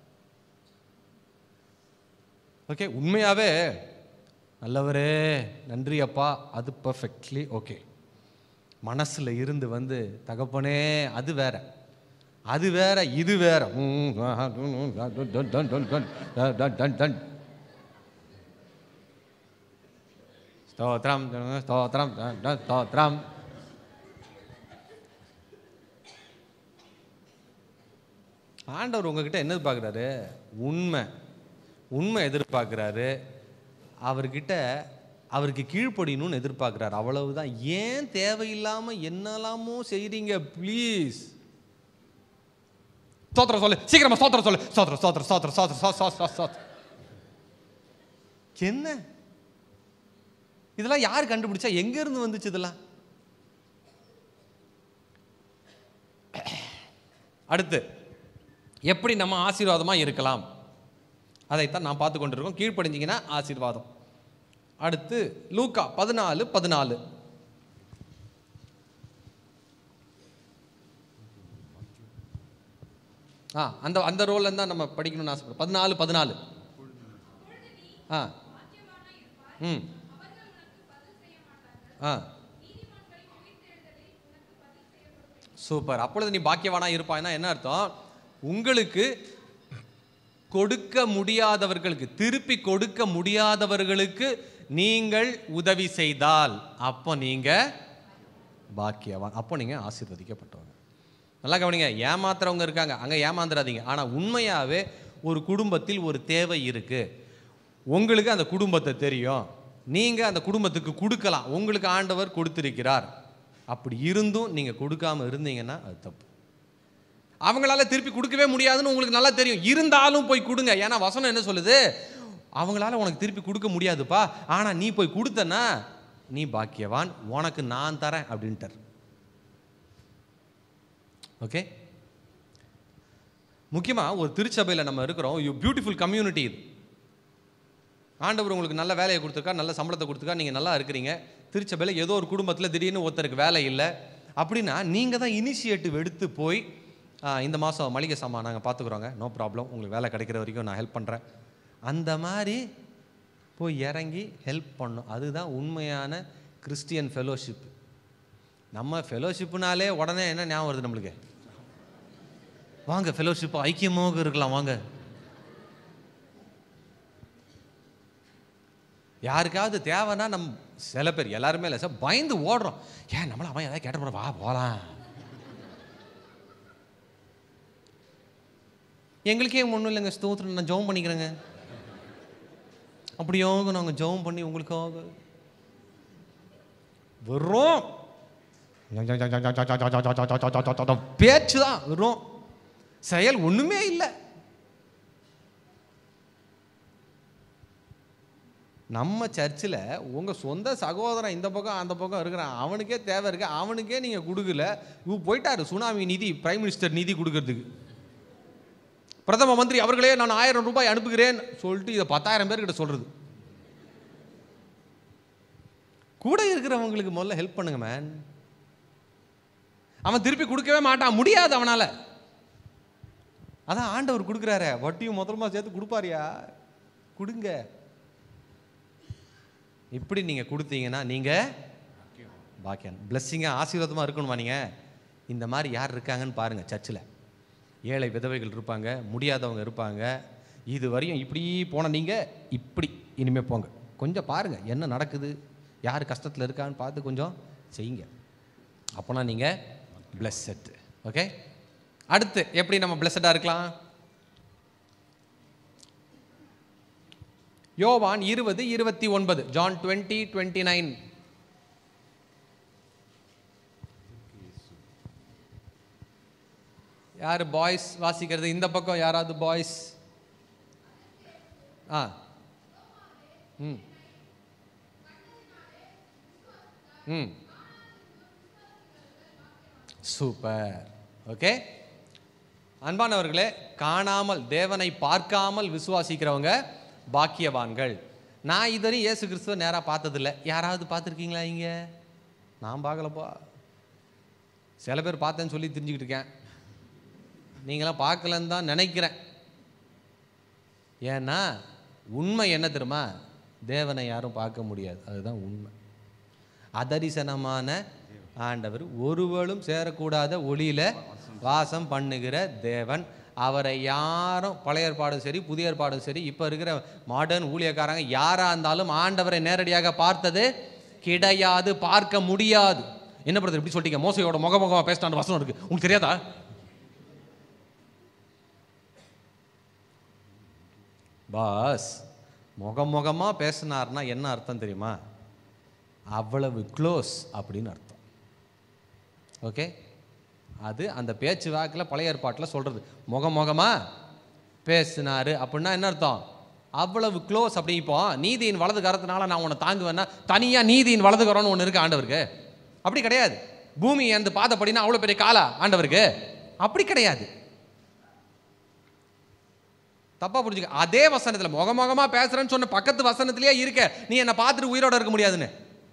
ஓகே உண்மையாவே நல்லவரே நன்றி அப்பா அது பர்ஃபெக்ட்லி ஓகே மனசுல இருந்து வந்து தகப்பனே அது வேற அது வேற இது வேற ம், ஆஹா, டும், டும், டன், டன், டன், டன், டன், டன், டன், டன், டன். ஸ்தோத்திரம் ஸ்தோத்திரம் டன், டன், ஸ்தோத்திரம் ஆண்டவர் உங்ககிட்ட என்ன எதிர்பார்க்குறாரு உண்மை உண்மை எதிர்பார்க்குறாரு அவர்கிட்ட அவருக்கு கீழ்ப்படியணும்னு எதிர்பார்க்குறாரு அவ்வளவுதான் ஏன் தேவையில்லாம என்னெல்லாமோ செய்றீங்க ப்ளீஸ் ஸ்தோத்திரம் சொல்லு சீக்கிரமா ஸ்தோத்திரம் சொல்லு ஸ்தோத்திரம் ஸ்தோத்திரம் ஸ்தோத்திரம் ஸ்தோத்திரம் ஸ்தோத்திரம் ஸ்தோத்திரம் ஸ்தோத்திரம் என்ன இதெல்லாம் யார் கண்டுபிடிச்சா எங்க இருந்து வந்துச்சு இதெல்லாம் அடுத்து எப்படி நம்ம ஆசீர்வாதமா இருக்கலாம் அதைத்தான் நான் பார்த்து கொண்டிருக்கோம் கீழ்ப்படிஞ்சிங்கன்னா ஆசீர்வாதம் அடுத்து லூக்கா பதினாலு பதினாலு ஆ அந்த அந்த ரோல்ல தான் நம்ம படிக்கணும்னு ஆசைப்படுறோம் பதினாலு பதினாலு ஆ ம் ஆ சூப்பர் அப்பொழுது நீ பாக்கியவானா இருப்பாய்னா என்ன அர்த்தம் உங்களுக்கு கொடுக்க முடியாதவர்களுக்கு திருப்பி கொடுக்க முடியாதவர்களுக்கு நீங்கள் உதவி செய்தால் அப்போ நீங்க பாக்கியவான் அப்போ நீங்க ஆசீர்வதிக்கப்பட்டவங்க நல்லா கவனிங்க ஏமாத்துறவங்க இருக்காங்க அங்க ஏமாந்துடாதீங்க ஆனா உண்மையாவே ஒரு குடும்பத்தில் ஒரு தேவை இருக்கு உங்களுக்கு அந்த குடும்பத்தை தெரியும் நீங்க அந்த குடும்பத்துக்கு கொடுக்கலாம் உங்களுக்கு ஆண்டவர் கொடுத்திருக்கிறார் அப்படி இருந்தும் நீங்க கொடுக்காம இருந்தீங்கன்னா அது தப்பு அவங்களால திருப்பி கொடுக்கவே முடியாதுன்னு உங்களுக்கு நல்லா தெரியும் இருந்தாலும் போய் கொடுங்க ஏன்னா வசனம் என்ன சொல்லுது அவங்களால உனக்கு திருப்பி கொடுக்க முடியாதுப்பா ஆனா நீ போய் கொடுத்தனா நீ பாக்கியவான் உனக்கு நான் தரேன் அப்படின்ட்டார் ஓகே முக்கியமா ஒரு திருச்சபையில் நம்ம இருக்கிறோம் யூ பியூட்டிஃபுல் கம்யூனிட்டி இது ஆண்டவர் உங்களுக்கு நல்ல வேலையை கொடுத்துருக்கா நல்ல சம்பளத்தை கொடுத்துருக்கா நீங்கள் நல்லா இருக்கிறீங்க திருச்சபையில் ஏதோ ஒரு குடும்பத்தில் திடீர்னு ஒருத்தருக்கு வேலை இல்லை அப்படின்னா நீங்கள் தான் இனிஷியேட்டிவ் எடுத்து போய் "ஆ, இந்த மாதம் மளிகை சாமான் நாங்கள் பார்த்துக்குறோங்க நோ ப்ராப்ளம் உங்களுக்கு வேலை கிடைக்கிற வரைக்கும் நான் ஹெல்ப் பண்ணுறேன் அந்த மாதிரி போய் இறங்கி ஹெல்ப் பண்ணும் அதுதான் உண்மையான கிறிஸ்டியன் ஃபெலோஷிப் நம்ம ஃபெலோஷிப்னாலே உடனே என்ன ஞாபகம் வருது நம்மளுக்கு வாங்க ஃபெலோஷிப் ஐக்கியமாக இருக்கலாம் வாங்க யாருக்காவது தேவைன்னா நம் சில பேர் எல்லாருமே இல்லை சார் பயந்து ஓடுறோம் ஏன் நம்மள அவன் ஏதாவது கேட்ட போட வா போகலாம் எங்களுக்கே ஒன்றும் இல்லைங்க ஸ்தோத்திரம் நான் ஜெபம் பண்ணிக்கிறேங்க அப்படியோங்க நாங்கள் ஜெபம் பண்ணி உங்களுக்காக வெறும் பேச்சு தான் வெறும் செயல் ஒண்ணுமே இல்லை நம்ம சர்ச்சில் உங்கள் சொந்த சகோதரன் இந்த பக்கம் அந்த பக்கம் இருக்கிறான் அவனுக்கே தேவை இருக்கு அவனுக்கே நீங்கள் கொடுக்கல இவ போயிட்டாரு சுனாமி நிதி பிரைம் மினிஸ்டர் நிதி கொடுக்கறதுக்கு பிரதம மந்திரி அவர்களே நான் ஆயிரம் ரூபாய் அனுப்புகிறேன் சொல்லிட்டு இதை பத்தாயிரம் பேர்கிட்ட சொல்றது கூட இருக்கிறவங்களுக்கு முதல்ல ஹெல்ப் பண்ணுங்க மேன் அவன் திருப்பி கொடுக்கவே மாட்டான் முடியாது அவனால அதான் ஆண்டவர் கொடுக்குறாரே வட்டியும் முதலமா சேர்த்து கொடுப்பாரியா கொடுங்க இப்படி நீங்க கொடுத்தீங்கன்னா நீங்க பாக்கியம் பிளஸ்ஸிங்காக ஆசீர்வாதமாக இருக்கணுமா நீங்க இந்த மாதிரி யார் இருக்காங்கன்னு பாருங்கள் சர்ச்சில் ஏழை விதவைகள் இருப்பாங்க முடியாதவங்க இருப்பாங்க இது வரையும் இப்படி போன நீங்கள் இப்படி இனிமேல் போங்க கொஞ்சம் பாருங்கள் என்ன நடக்குது யார் கஷ்டத்தில் இருக்கான்னு பார்த்து கொஞ்சம் செய்யுங்க அப்போனா நீங்கள் பிளஸ்ஸட் ஓகே அடுத்து எப்படி நம்ம பிளஸ்ஸடாக இருக்கலாம் யோவான் இருபது இருபத்தி ஒன்பது ஜான் டுவெண்ட்டி டுவெண்ட்டி நைன் யார் பாய்ஸ் வாசிக்கிறது இந்த பக்கம் யாராவது பாய்ஸ் ஆ ம் ம் சூப்பர் ஓகே அன்பானவர்களே காணாமல் தேவனை பார்க்காமல் விசுவாசிக்கிறவங்க பாக்கியவான்கள் நான் இதுவரை இயேசு கிறிஸ்துவ நேராக பார்த்ததில்ல யாராவது பார்த்துருக்கீங்களா இங்கே நான் பார்க்கலப்பா சில பேர் பார்த்தேன்னு சொல்லி தெரிஞ்சுக்கிட்டு இருக்கேன் நீங்களாம் பார்க்கலன்னு தான் நினைக்கிறேன் ஏன்னா உண்மை என்ன தெரியுமா தேவனை யாரும் பார்க்க முடியாது அதுதான் உண்மை அதரிசனமான ஆண்டவர் ஒருவளும் சேரக்கூடாத ஒளியில வாசம் பண்ணுகிற தேவன் அவரை யாரும் பழைய ஏற்பாடும் சரி புதிய ஏற்பாடும் சரி இப்போ இருக்கிற மாடர்ன் ஊழியக்காரங்க யாராக இருந்தாலும் ஆண்டவரை நேரடியாக பார்த்தது கிடையாது பார்க்க முடியாது என்ன பிரதர் இப்படி சொல்லிட்டீங்க மோசையோட முகமுகமாக பேசினான் வசனம் இருக்கு உங்களுக்கு தெரியாதா பாஸ் முகமுகமாக பேசினார்னா என்ன அர்த்தம் தெரியுமா அவ்வளவு க்ளோஸ் அப்படின்னு அர்த்தம் ஓகே அது அந்த பேச்சு வாக்கில் பழைய ஏற்பாட்டில் சொல்கிறது முகமுகமாக பேசினாரு அப்படின்னா என்ன அர்த்தம் அவ்வளவு க்ளோஸ் அப்படி இப்போ நீதியின் வலது கரத்தினால நான் உன்னை தாங்குவேன்னா தனியாக நீதியின் வலது கரம்னு ஒன்று இருக்கு ஆண்டவருக்கு அப்படி கிடையாது பூமி அந்த பாதப்படினா அவ்வளோ பெரிய காலா ஆண்டவருக்கு அப்படி கிடையாது தப்பா புரிஞ்சுக்க அதே வசனத்தில் முகமுகமா பேசுறேன்னு சொன்ன பக்கத்து வசனத்திலேயே இருக்க நீ என்னை பார்த்துட்டு உயிரோட இருக்க முடியாதுன்னு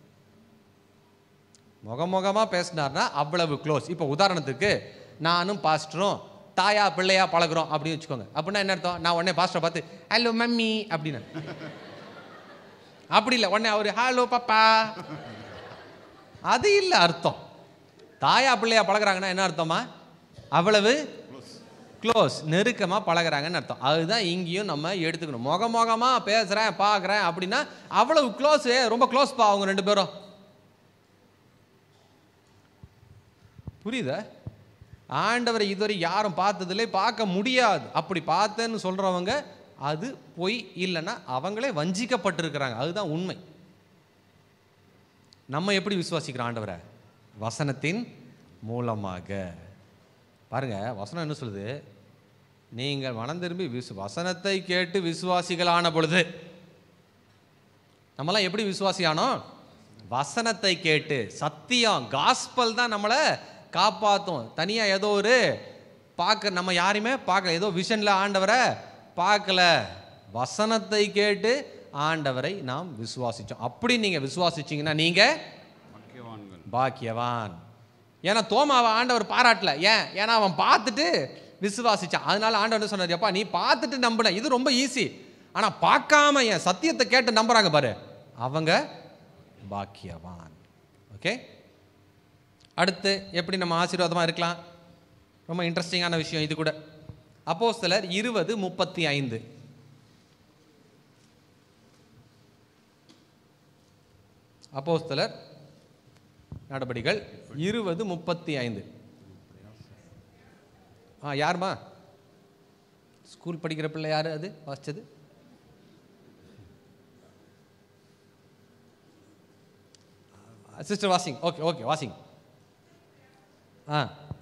முகமுகமா பேசினார்னா அவ்வளவு க்ளோஸ் இப்போ உதாரணத்துக்கு நானும் பாஸ்டரும் தாயா பிள்ளையா பழகுறோம் அப்படின்னு வச்சுக்கோங்க அப்படின்னா என்ன அர்த்தம் நான் உடனே பாஸ்டரை பார்த்து ஹலோ மம்மி அப்படின்னு அப்படி இல்லை உடனே அவர் ஹலோ பாப்பா அது இல்லை அர்த்தம் தாயா பிள்ளையா பழகுறாங்கன்னா என்ன அர்த்தமா அவ்வளவு க்ளோஸ் நெருக்கமாக பழகுறாங்கன்னு அர்த்தம் அதுதான் இங்கேயும் நம்ம எடுத்துக்கணும் முக முகமாக பேசுகிறேன் பார்க்குறேன் அப்படின்னா அவ்வளவு க்ளோஸு ரொம்ப க்ளோஸ்ப்பா அவங்க ரெண்டு பேரும் புரியுதா ஆண்டவரை இதுவரை யாரும் பார்த்ததில்லை பார்க்க முடியாது அப்படி பார்த்தேன்னு சொல்கிறவங்க அது பொய் இல்லைன்னா அவங்களே வஞ்சிக்கப்பட்டிருக்கிறாங்க அதுதான் உண்மை நம்ம எப்படி விசுவாசிக்கிறோம் ஆண்டவரை வசனத்தின் மூலமாக பாருங்க வசனம் என்ன சொல்லுது நீங்கள் மனம் திரும்பி விசு வசனத்தை கேட்டு விசுவாசிகளான பொழுது நம்மலாம் எப்படி விசுவாசியானோம் வசனத்தை கேட்டு சத்தியம் காஸ்பல் தான் நம்மளை காப்பாற்றும் தனியாக ஏதோ ஒரு பார்க்க நம்ம யாரையுமே பார்க்கல ஏதோ விஷனில் ஆண்டவரை பார்க்கல வசனத்தை கேட்டு ஆண்டவரை நாம் விசுவாசித்தோம் அப்படி நீங்கள் விசுவாசிச்சீங்கன்னா நீங்கள் பாக்கியவான்கள் பாக்கியவான் ஏன்னா தோமாவை ஆண்டவர் பாராட்டல ஏன் ஏன்னா அவன் பார்த்துட்டு விசுவாசிச்சான் அதனால ஆண்டவர் என்ன சொன்னார் அப்பா நீ பார்த்துட்டு நம்பின இது ரொம்ப ஈஸி ஆனால் பார்க்காம என் சத்தியத்தை கேட்டு நம்புறாங்க பாரு அவங்க பாக்கியவான் ஓகே அடுத்து எப்படி நம்ம ஆசீர்வாதமாக இருக்கலாம் ரொம்ப இன்ட்ரெஸ்டிங்கான விஷயம் இது கூட அப்போஸ்தலர் இருபது முப்பத்தி ஐந்து அப்போஸ்தலர் நடபடிகள் இருபது முப்பத்தி ஐந்து ஆ யாருமா ஸ்கூல் படிக்கிற பிள்ளை யாரு அது வாசிச்சது சிஸ்டர் வாசிங் ஓகே ஓகே வாசிங் ஆ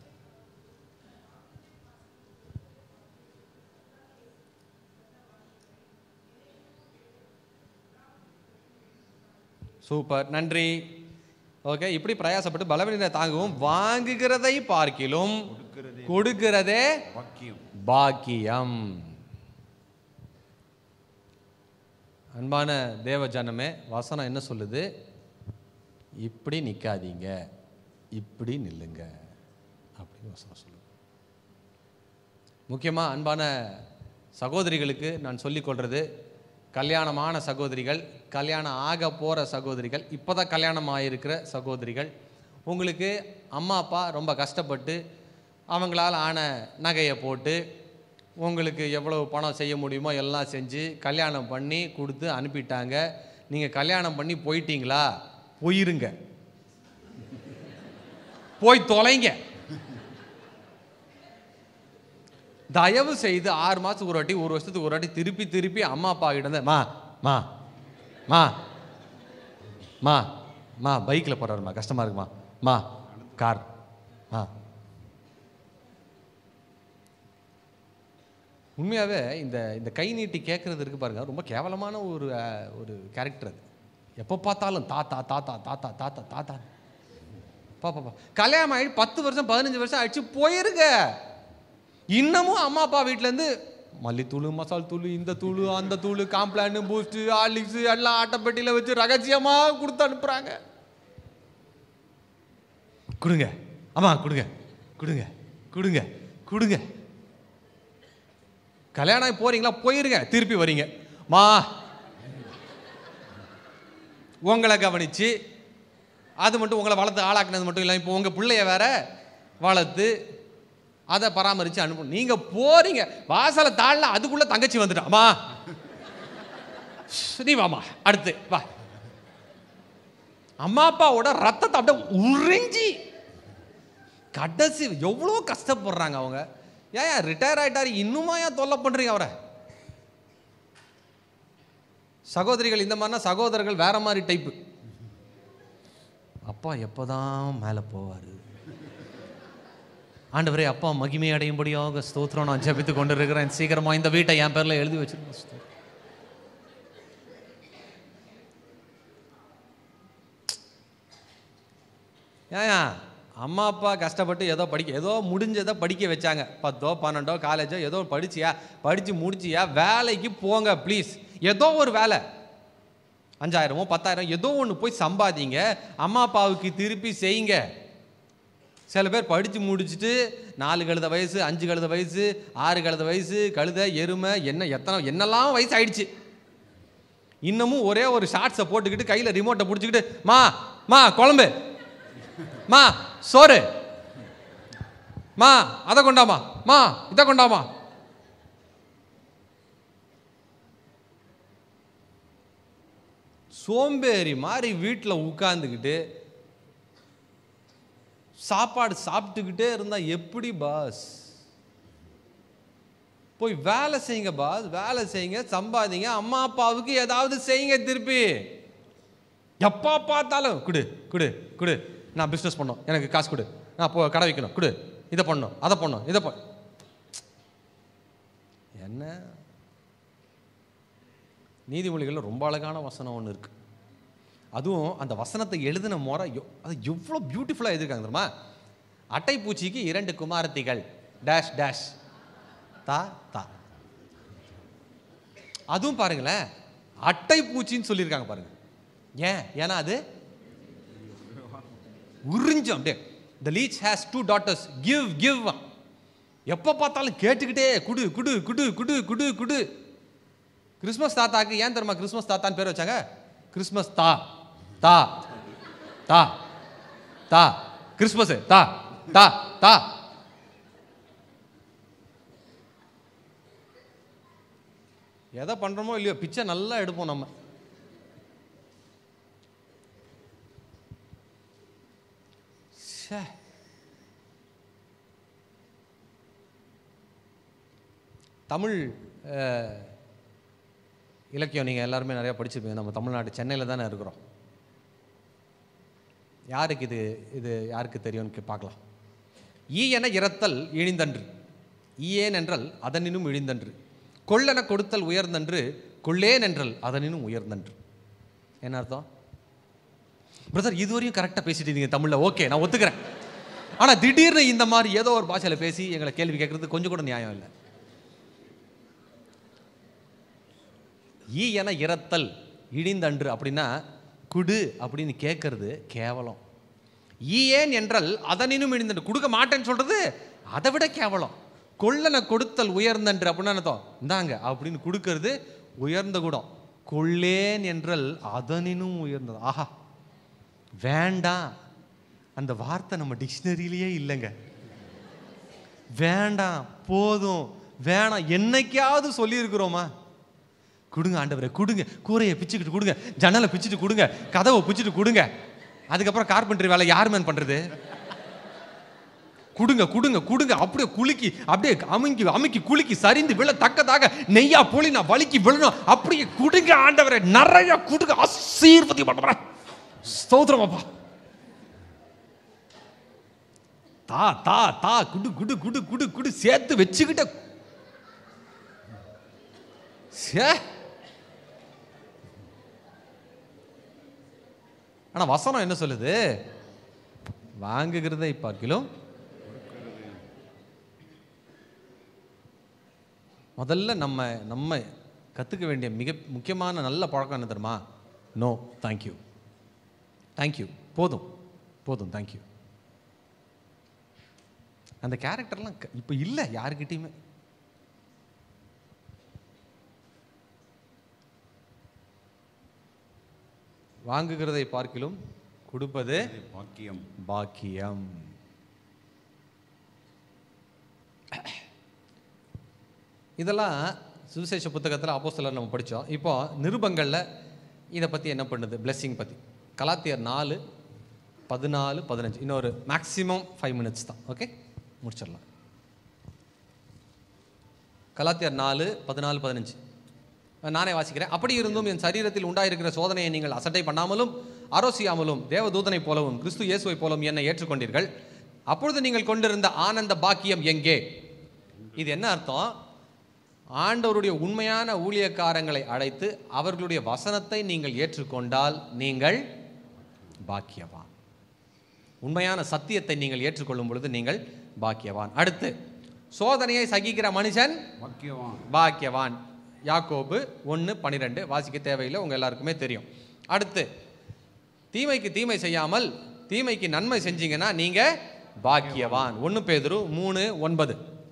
சூப்பர் நன்றி ஓகே இப்படி பிரயாசப்பட்டு பலவீனத்தை தாங்கவும் வாங்குகிறதை பார்க்கிலும் கொடுக்கிறதே பாக்கியம் பாக்கியம் அன்பான தேவ ஜனமே வசனம் என்ன சொல்லுது இப்படி நிற்காதீங்க இப்படி நில்லுங்க அப்படின்னு வசனம் சொல்லுது முக்கியமாக அன்பான சகோதரிகளுக்கு நான் சொல்லிக்கொள்றது கல்யாணமான சகோதரிகள் கல்யாணம் ஆக போகிற சகோதரிகள் இப்போ தான் கல்யாணம் ஆகிருக்கிற சகோதரிகள் உங்களுக்கு அம்மா அப்பா ரொம்ப கஷ்டப்பட்டு அவங்களால ஆன நகையை போட்டு உங்களுக்கு எவ்வளவு பணம் செய்ய முடியுமோ எல்லாம் செஞ்சு கல்யாணம் பண்ணி கொடுத்து அனுப்பிட்டாங்க நீங்கள் கல்யாணம் பண்ணி போயிட்டீங்களா போயிருங்க போய் தொலைங்க தயவு செய்து ஆறு மாதத்துக்கு ஒரு வாட்டி ஒரு வருஷத்துக்கு ஒரு வாட்டி திருப்பி திருப்பி அம்மா அப்பா கிட்ட இருந்து மா மா மா மா மா பைக்கில் போகிறாருமா கஷ்டமாக இருக்குமா மா கார் ஆ உண்மையாகவே இந்த இந்த கை நீட்டி கேட்குறது இருக்கு பாருங்க ரொம்ப கேவலமான ஒரு அஹ், ஒரு கேரக்டர் அது எப்போ பார்த்தாலும் தாத்தா தாத்தா தாத்தா தாத்தா தாத்தா பா பா பா கல்யாணம் ஆகி பத்து வருஷம் பதினஞ்சு வருஷம் ஆயிடுச்சு போயிருங்க இன்னமும் அம்மா அப்பா வீட்டிலேருந்து மல்லித்தூள் மசால் தூள் இந்த தூள் அந்த தூள் காம்ப்ளான் பூஸ்ட் ஹார்லிக்ஸ் எல்லாம் ஆட்டப்பெட்டியில் வச்சு ரகசியமாக கொடுத்து அனுப்புகிறாங்க கொடுங்க ஆமா கொடுங்க கொடுங்க கொடுங்க கொடுங்க கல்யாணம் ஆகி போறீங்களா போயிருங்க திருப்பி வரீங்க மா உங்களை கவனிச்சு அது மட்டும் உங்களை வளர்த்து ஆளாக்குனது மட்டும் இல்லை இப்போ உங்கள் பிள்ளைய வேற வளர்த்து அதை பராமரித்து அனுப்பணும் நீங்கள் போறீங்க வாசலை தாழல அதுக்குள்ளே தங்கச்சி வந்துட்டா அம்மா நீ வாமா அடுத்து வா அம்மா அப்பாவோட ரத்தத்தை அப்படியே உறிஞ்சி கடைசி எவ்வளோ கஷ்டப்படுறாங்க அவங்க ஏன் ரிட்டையர் ஆயிட்டாரு இன்னுமா ஏன் தொல்லை பண்ணுறீங்க அவரை சகோதரிகள் இந்த மாதிரினா சகோதரர்கள் வேற மாதிரி டைப்பு அப்பா எப்போதான் மேலே போவார் ஆண்டவரே அப்பா மகிமை அடையும்படியாக ஸ்தோத்திரம் நான் ஜெபித்து கொண்டு இருக்கிறேன் சீக்கிரமா இந்த வீட்டை என் பேர்ல எழுதி வச்சிருக்கேன் ஸ்தோத்திரம். ஏயா அம்மா அப்பா கஷ்டப்பட்டு ஏதோ படிக்க ஏதோ முடிஞ்சதை படிக்க வச்சாங்க பத்தோ பன்னெண்டோ காலேஜோ ஏதோ படிச்சியா படித்து முடிச்சியா வேலைக்கு போங்க ப்ளீஸ் ஏதோ ஒரு வேலை அஞ்சாயிரமோ பத்தாயிரம் ஏதோ ஒன்று போய் சம்பாதிங்க அம்மா அப்பாவுக்கு திருப்பி செய்யுங்க சில பேர் படித்து முடிச்சுட்டு நாலு கழுத வயசு அஞ்சு கழுத வயசு ஆறு கழுத வயசு கழுத எருமை என்ன எத்தனை என்னெல்லாம் வயசு ஆயிடுச்சு இன்னமும் ஒரே ஒரு ஷார்ட்ஸை போட்டுக்கிட்டு கையில் ரிமோட்டை பிடிச்சிக்கிட்டு மா மா குழம்பு மா சோறு மா அதை கொண்டாமா மா இதை கொண்டாமா சோம்பேறி மாதிரி வீட்டில் உட்காந்துக்கிட்டு சாப்பாடு சாப்பிட்டுக்கிட்டே இருந்தா எப்படி பாஸ் போய் வேலை செய்யுங்க பாஸ் வேலை செய்யுங்க சம்பாதிங்க அம்மா அப்பாவுக்கு ஏதாவது செய்யுங்க திருப்பி எப்போ பார்த்தாலும் குடு குடு குடு நான் பிஸ்னஸ் பண்ணோம் எனக்கு காசு கொடு நான் போ கடை வைக்கணும் குடு இதை பண்ணணும் அதை பண்ணணும் இதை பண்ண என்ன நீதிமொழிகளில் ரொம்ப அழகான வசனம் ஒன்று இருக்கு அதுவும் அந்த வசனத்தை எழுதின முறை எவ்- அது எவ்வளோ பியூட்டிஃபுல்லாக எழுதியிருக்காங்க தெரியுமா அட்டைப்பூச்சிக்கு இரண்டு குமாரத்திகள் டேஷ் டேஷ் தா தா அதுவும் பாருங்களேன் அட்டைப்பூச்சின்னு சொல்லியிருக்காங்க பாருங்க ஏன் ஏன்னா அது உறிஞ்சும் அப்படியே the leech has two daughters give give எப்போ பார்த்தாலும் கேட்டுக்கிட்டே குடு குடு குடு குடு குடு குடு கிறிஸ்மஸ் தாத்தாக்கு ஏன் தெரியுமா கிறிஸ்மஸ் தாத்தான்னு பேர் வச்சாங்க கிறிஸ்மஸ் தா தா தா தா கிறிஸ்மஸ் தா தா தா எதை பண்றோமோ இல்லையோ பிச்சை நல்லா எடுப்போம் நம்ம ச்சே. தமிழ் அஹ், இலக்கியம் நீங்கள் எல்லாருமே நிறையா படிச்சிருப்பீங்க நம்ம தமிழ்நாடு சென்னையில் தானே இருக்கிறோம் யாருக்கு இது இது யாருக்கு தெரியும்னு கே- பார்க்கலாம் ஈ என இறத்தல் இழிந்தன்று ஈயேன் என்றால் அதனினும் இழிந்தன்று கொள்ளென கொடுத்தல் உயர்ந்தன்று கொள்ளேன் என்றால் அதனினும் உயர்ந்தன்று என்ன அர்த்தம் பிரதர் இதுவரையும் கரெக்டாக பேசிட்டு இருந்தீங்க தமிழில் ஓகே நான் ஒத்துக்கிறேன் ஆனால் திடீர்னு இந்த மாதிரி ஏதோ ஒரு பாஷையில் பேசி எங்களை கேள்வி கேட்கறது கொஞ்சம் கூட நியாயம் இல்லை ஈ என இறத்தல் இழிந்தன்று அப்படின்னா குடு அப்படின்னு கேட்கறது கேவலம் ஈ ஏன் என்றால் அதனினும் இழிந்தன்று கொடுக்க மாட்டேன்னு சொல்றது அதை விட கேவலம் கொள்ளன கொடுத்தல் உயர்ந்தன்று அப்படின்னா என்ன அர்த்தம் இந்தாங்க அப்படின்னு கொடுக்கறது உயர்ந்த குடம் கொள்ளேன் என்றால் அதனினும் உயர்ந்தது ஆஹா வேண்டாம் அந்த வார்த்தை நம்ம டிக்ஷனரியிலேயே இல்லைங்க வேண்டாம் போதும் வேணாம் என்னைக்காவது சொல்லியிருக்கிறோமா கொடுங்க ஆண்டவரே கொடுங்க கூரையை பிச்சுக்கிட்டு கொடுங்க ஜன்னலை பிச்சுட்டு கொடுங்க கதவை பிச்சுட்டு கொடுங்க அதுக்கப்புறம் கார்பெண்டரி வேலை யார் மேன் பண்றது குடுங்க குடுங்க குடுங்க அப்படியே குலுக்கி அப்படியே அமுங்கி அமுக்கி குலுக்கி சரிந்து விழ தக்கதாக நெய்யா போலி நான் வலிக்கி விழணும் அப்படியே குடுங்க ஆண்டவரே நிறைய குடுங்க ஆசீர்வதி பண்ணுறேன் ஸ்தோத்திரமாப்பா தா தா தா குடு குடு குடு குடு குடு சேர்த்து வச்சுக்கிட்ட சே ஆனா வசனம் என்ன சொல்லுது வாங்குகிறதை பார்க்கிலும் முதல்ல நம்ம நம்ம கற்றுக்க வேண்டிய மிக முக்கியமான நல்ல பழக்கம் என்ன தெரியுமா நோ தேங்க்யூ தேங்க்யூ போதும் போதும் தேங்க்யூ அந்த கேரக்டர்லாம் க- இப்போ இல்லை யாருக்கிட்டேயுமே வாங்குகிறதை பார்க்கிலும் கொடுப்பது இது பாக்கியம் பாக்கியம் இதெல்லாம் சுவிசேஷ புத்தகத்தில் அப்போஸ்தலர் நம்ம படித்தோம் இப்போ நிருபங்களில் இதை பற்றி என்ன பண்ணுது பிளெஸ்ஸிங் பற்றி கலாத்தியர் நாலு பதினாலு பதினஞ்சு இன்னொரு மேக்ஸிமம் ஃபைவ் மினிட்ஸ் தான் ஓகே முடிச்சிடலாம் கலாத்தியர் நாலு பதினாலு பதினஞ்சு நானே வாசிக்கிறேன் அப்படி இருந்தும் என் சரீரத்தில் உண்டாயிருக்கிற சோதனையை நீங்கள் அசட்டை பண்ணாமலும் ஆரோசியாமலும் தேவதூதனைப் போலவும் கிறிஸ்து இயேசுவைப் போலவும் என்னை ஏற்றுக்கொண்டீர்கள் அப்பொழுது நீங்கள் கொண்டிருந்த ஆனந்த பாக்கியம் எங்கே இது என்ன அர்த்தம் ஆண்டவருடைய உண்மையான ஊழியக்காரங்களை அழைத்து அவர்களுடைய வசனத்தை நீங்கள் ஏற்றுக்கொண்டால் நீங்கள் பாக்கியவான் உண்மையான சத்தியத்தை நீங்கள் ஏற்றுக்கொள்ளும் பொழுது நீங்கள் பாக்கியவான் அடுத்து சோதனையை சகிக்கிற மனுஷன் பாக்கியவான் பாக்கியவான் யாக்கோபு ஒன்று பன்னிரெண்டு வாசிக்க தேவையில்லை உங்கள் எல்லாருக்குமே தெரியும் அடுத்து தீமைக்கு தீமை செய்யாமல் தீமைக்கு நன்மை செஞ்சீங்கன்னா நீங்க பாக்கியவான் ஒன்று பேதுரு மூணு ஒன்பது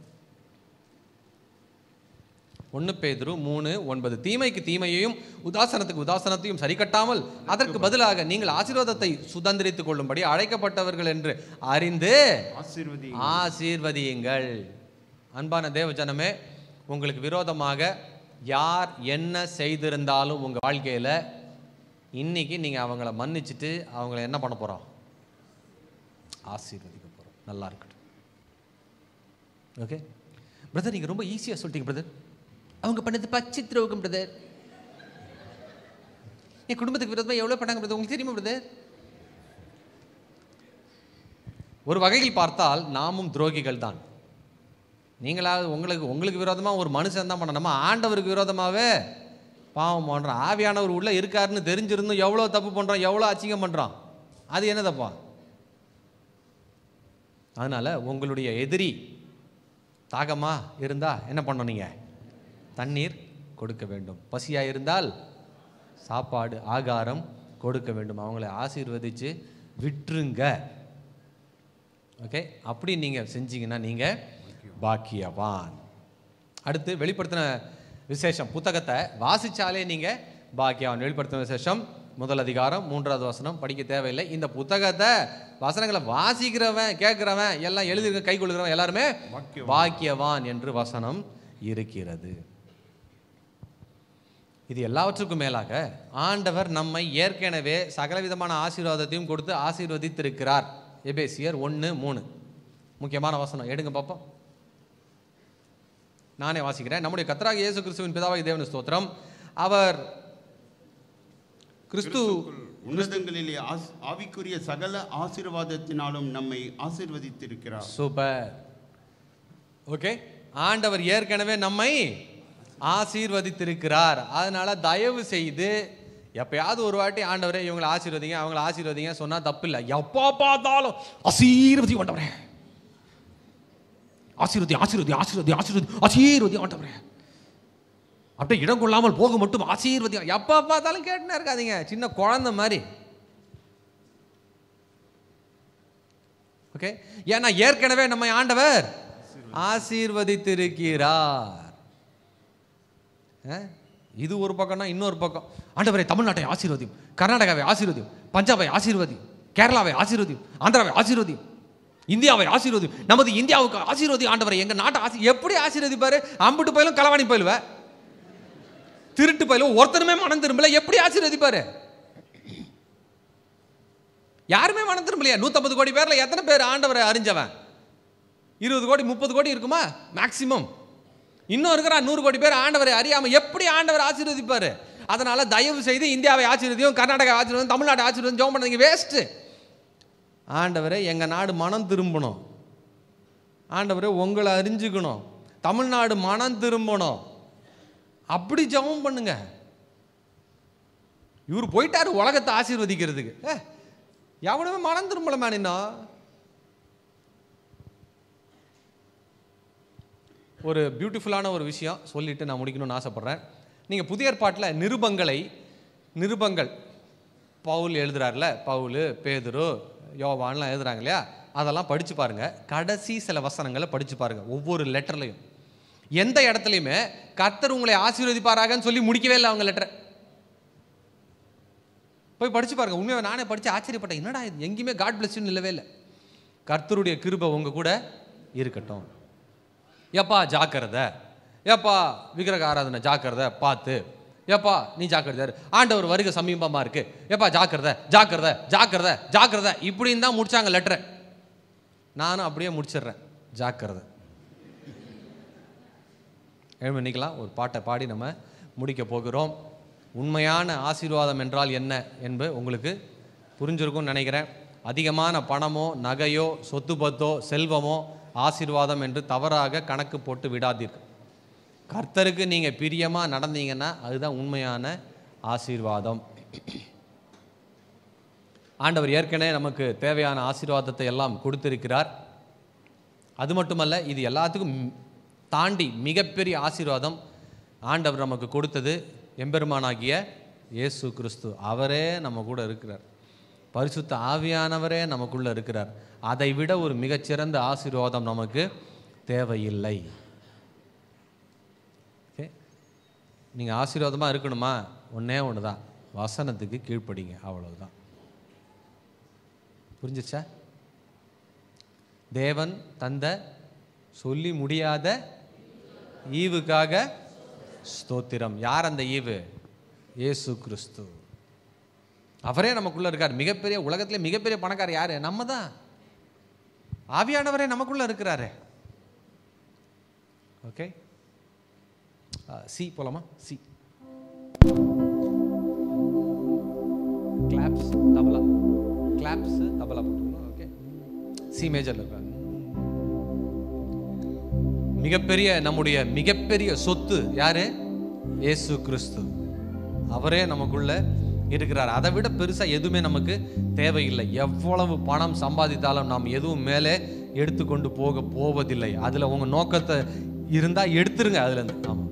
ஒன்று பேதுரு மூணு ஒன்பது தீமைக்கு தீமையையும் உதாசனத்துக்கு உதாசனத்தையும் சரி கட்டாமல் அதற்கு பதிலாக நீங்கள் ஆசீர்வாதத்தை சுதந்திரித்துக் கொள்ளும்படி அழைக்கப்பட்டவர்கள் என்று அறிந்து ஆசீர்வதி ஆசீர்வதியுங்கள் அன்பான தேவஜனமே உங்களுக்கு விரோதமாக யார் என்ன செய்திருந்தாலும் உங்க வாழ்க்கையில இன்னைக்கு நீங்க அவங்கள மன்னிச்சுட்டு அவங்கள என்ன பண்ண போறோம் ஆசீர்வதிக்க போறோம் நல்லா இருக்கட்டும் ஓகே பிரதர் நீங்க ரொம்ப ஈஸியா சொல்லிட்டீங்க பிரதர் அவங்க பண்ணது பச்சை துரோகம் பிரதர் என் குடும்பத்துக்கு விரோதமா எவ்வளவு பண்ணாங்க பிரதர் உங்களுக்கு தெரியுமா பிரதர் ஒரு வகையில் பார்த்தால் நாமும் துரோகிகள் தான் நீங்களாவது உங்களுக்கு உங்களுக்கு விரோதமாக ஒரு மனுஷன் தான் பண்ண நம்ம ஆண்டவருக்கு விரோதமாகவே பாவம் பண்ணுறோம் ஆவியானவர் உள்ளே இருக்காருன்னு தெரிஞ்சிருந்தும் எவ்வளோ தப்பு பண்ணுறோம் எவ்வளோ அச்சிங்கம் பண்ணுறோம் அது என்ன தப்பா அதனால் உங்களுடைய எதிரி தாகமா இருந்தால் என்ன பண்ணணும் நீங்கள் தண்ணீர் கொடுக்க வேண்டும் பசியாக இருந்தால் சாப்பாடு ஆகாரம் கொடுக்க வேண்டும் அவங்கள ஆசீர்வதித்து விட்டுருங்க ஓகே அப்படி நீங்கள் செஞ்சீங்கன்னா நீங்கள் பாக்கியவான் அடுத்து வெளிப்படுத்தின விசேஷம் புத்தகத்தை வாசிச்சாலே நீங்கள் பாக்கியவான் வெளிப்படுத்தின விசேஷம் முதல் அதிகாரம் மூன்றாவது வசனம் படிக்க தேவையில்லை இந்த புத்தகத்தை வசனங்களை வாசிக்கிறவன் கேட்குறவன் எல்லாம் எழுதிருக்க கை கொள்கிறவன் எல்லாருமே பாக்கியவான். பாக்கியவான் என்று வசனம் இருக்கிறது இது எல்லாவற்றுக்கும் மேலாக ஆண்டவர் நம்மை ஏற்கனவே சகலவிதமான ஆசீர்வாதத்தையும் கொடுத்து ஆசீர்வதித்திருக்கிறார் எபேசியர் ஒன்று மூணு முக்கியமான வசனம் எடுங்க பார்ப்போம் நானே வாசிக்கிறேன் நம்முடைய கத்தராக இயேசு கிறிஸ்துவின் பிதாவாகி தேவன ஸ்தோத்திரம் அவர் கிறிஸ்து உன்னதங்களிலே ஆஸ்- ஆவிக்குரிய சகல ஆசீர்வாதத்தினாலும் நம்மை ஆசீர்வதித்திருக்கிறார் சூப்பர் ஓகே ஆண்டவர் ஏற்கனவே நம்மை ஆசீர்வதித்திருக்கிறார் அதனால தயவு செய்து எப்பயாவது ஒரு வாட்டி ஆண்டவரே இவங்களை ஆசீர்வதிங்க அவங்கள ஆசீர்வதிங்க சொன்னா தப்பு இல்லை எப்போ பார்த்தாலும் ஆசீர்வதி ஆண்டவரே ஆசீர்வதி ஆசீர்வதி ஆசீர்வதி ஆசீர்வதி ஆசீர்வதி ஆண்டவரே அப்படியே இடம் கொள்ளாமல் போக மட்டும் ஆசீர்வதி எப்போ பார்த்தாலும் கேட்டுனே இருக்காதீங்க சின்ன குழந்தை மாதிரி ஓகே ஏன்னா ஏற்கனவே நம்மை ஆண்டவர் ஆசீர்வதித்திருக்கிறார் அஹ்? இது ஒரு பக்கம்னா இன்னொரு பக்கம் ஆண்டவரை தமிழ்நாட்டை ஆசீர்வதியும் கர்நாடகாவை ஆசீர்வதியும் பஞ்சாபை ஆசீர்வதி கேரளாவை ஆசீர்வதியும் ஆந்திராவை ஆசீர்வதியும் இந்தியாவை ஆசீர்வதியும் நமது இந்தியாவுக்கு ஆசீர்வதி ஆண்டவரை எங்க நாட்டை ஆசி எப்படி ஆசீர்வதிப்பாரு அம்பிட்டு பயிலும் களவாணி பயிலுவ திருட்டு பயிலும் ஒருத்தருமே மனம் திரும்பல எப்படி ஆசீர்வதிப்பாரு யாருமே மனம் திரும்பலையா நூற்றம்பது கோடி பேர்ல எத்தனை பேர் ஆண்டவரை அறிஞ்சவன் இருபது கோடி முப்பது கோடி இருக்குமா மேக்சிமம் இன்னும் இருக்கிறா நூறு கோடி பேர் ஆண்டவரை அறியாம எப்படி ஆண்டவர் ஆசீர்வதிப்பாரு அதனால தயவு செய்து இந்தியாவை ஆசீர்வதியும் கர்நாடகா ஆசீர்வதியும் தமிழ்நாடு ஆசீர்வதியும் ஜோம் பண்ணீங்க வேஸ்ட்டு ஆண்டவரே எங்கள் நாடு மனம் திரும்பணும் ஆண்டவரே உங்களை அறிஞ்சுக்கணும் தமிழ்நாடு மனம் திரும்பணும் அப்படி ஜெபம் பண்ணுங்க இவர் போயிட்டாரு உலகத்தை ஆசீர்வதிக்கிறதுக்கு ஏ எவனுமே மனம் திரும்பல மேனின்னா ஒரு பியூட்டிஃபுல்லான ஒரு விஷயம் சொல்லிட்டு நான் முடிக்கணும்னு ஆசைப்பட்றேன் நீங்கள் புதிய ஏற்பாட்டில் நிருபங்களை நிருபங்கள் பவுல் எழுதுறாருல பவுல் பேதுரு யோவான்லாம் எழுதுறாங்க இல்லையா அதெல்லாம் படிச்சு பாருங்க கடைசி சில வசனங்களை படிச்சு பாருங்க ஒவ்வொரு லெட்டர்லையும் எந்த இடத்துலையுமே கர்த்தர் உங்களை ஆசீர்வதிப்பாராகன்னு சொல்லி முடிக்கவே இல்லை அவங்க லெட்டரை போய் படிச்சு பாருங்க உண்மையாக நானே படிச்சு ஆச்சரியப்பட்டேன் என்னடா இது எங்கேயுமே காட் பிளஸ்ன்னு இல்லவே இல்லை கர்த்தருடைய கிருபை உங்க கூட இருக்கட்டும் எப்பா ஜாக்கிரதை எப்பா விக்கிரக ஆராதனை ஜாக்கிரதை பார்த்து எப்பா நீ ஜாக்கிரதை இரு. ஆண்டவர் வருகை சமீபமா இருக்கு எப்பா ஜாக்கிரதை ஜாக்கிரதை ஜாக்கிரதை ஜாக்கிரதை இப்படின்னு தான் முடிச்சாங்க லெட்டரை நானும் அப்படியே முடிச்சிடுறேன் ஜாக்கிரதை எழுமி நிற்கலாம் ஒரு பாட்டை பாடி நம்ம முடிக்க போகிறோம் உண்மையான ஆசீர்வாதம் என்றால் என்ன என்பது உங்களுக்கு புரிஞ்சிருக்கும்னு நினைக்கிறேன் அதிகமான பணமோ நகையோ சொத்து பத்தோ செல்வமோ ஆசீர்வாதம் என்று தவறாக கணக்கு போட்டு விடாதீர்கள் கர்த்தருக்கு நீங்கள் பிரியமாக நடந்தீங்கன்னா அதுதான் உண்மையான ஆசீர்வாதம் ஆண்டவர் ஏற்கனவே நமக்கு தேவையான ஆசீர்வாதத்தை எல்லாம் கொடுத்திருக்கிறார் அது மட்டுமல்ல இது எல்லாத்துக்கும் ம்- தாண்டி மிகப்பெரிய ஆசீர்வாதம் ஆண்டவர் நமக்கு கொடுத்தது எம்பெருமானாகிய இயேசு கிறிஸ்து அவரே நம்ம கூட இருக்கிறார் பரிசுத்த ஆவியானவரே நமக்குள்ள இருக்கிறார் அதை விட ஒரு மிகச்சிறந்த ஆசீர்வாதம் நமக்கு தேவையில்லை ஓகே நீங்கள் ஆசீர்வாதமாக இருக்கணுமா ஒன்றே ஒன்று தான் வசனத்துக்கு கீழ்ப்படிங்க அவ்வளவுதான் புரிஞ்சிச்சா தேவன் தந்த சொல்லி முடியாத ஈவுக்காக ஸ்தோத்திரம் யார் அந்த ஈவு இயேசு கிறிஸ்து அவரே நமக்குள்ள இருக்கார் மிகப்பெரிய உலகத்திலே மிகப்பெரிய பணக்காரர் யாரு நம்ம தான் ஆவியானவரே நமக்குள்ள இருக்கிறாரு ஓகே சி போலாமா C claps tabla claps tabla போட்டுக்கணும் ஓகே சி மேஜர்ல இருக்காங்க மிகப்பெரிய நம்முடைய மிகப்பெரிய சொத்து யாரு இயேசு கிறிஸ்து அவரே நமக்குள்ள இருக்கிறார் அதை விட பெருசா எதுவுமே நமக்கு தேவையில்லை எவ்வளவு பணம் சம்பாதித்தாலும் நாம் எதுவும் மேலே எடுத்துக்கொண்டு போக போவதில்லை அதுல உங்க நோக்கத்தை இருந்தா எடுத்துருங்க அதுல இருந்து ஆமா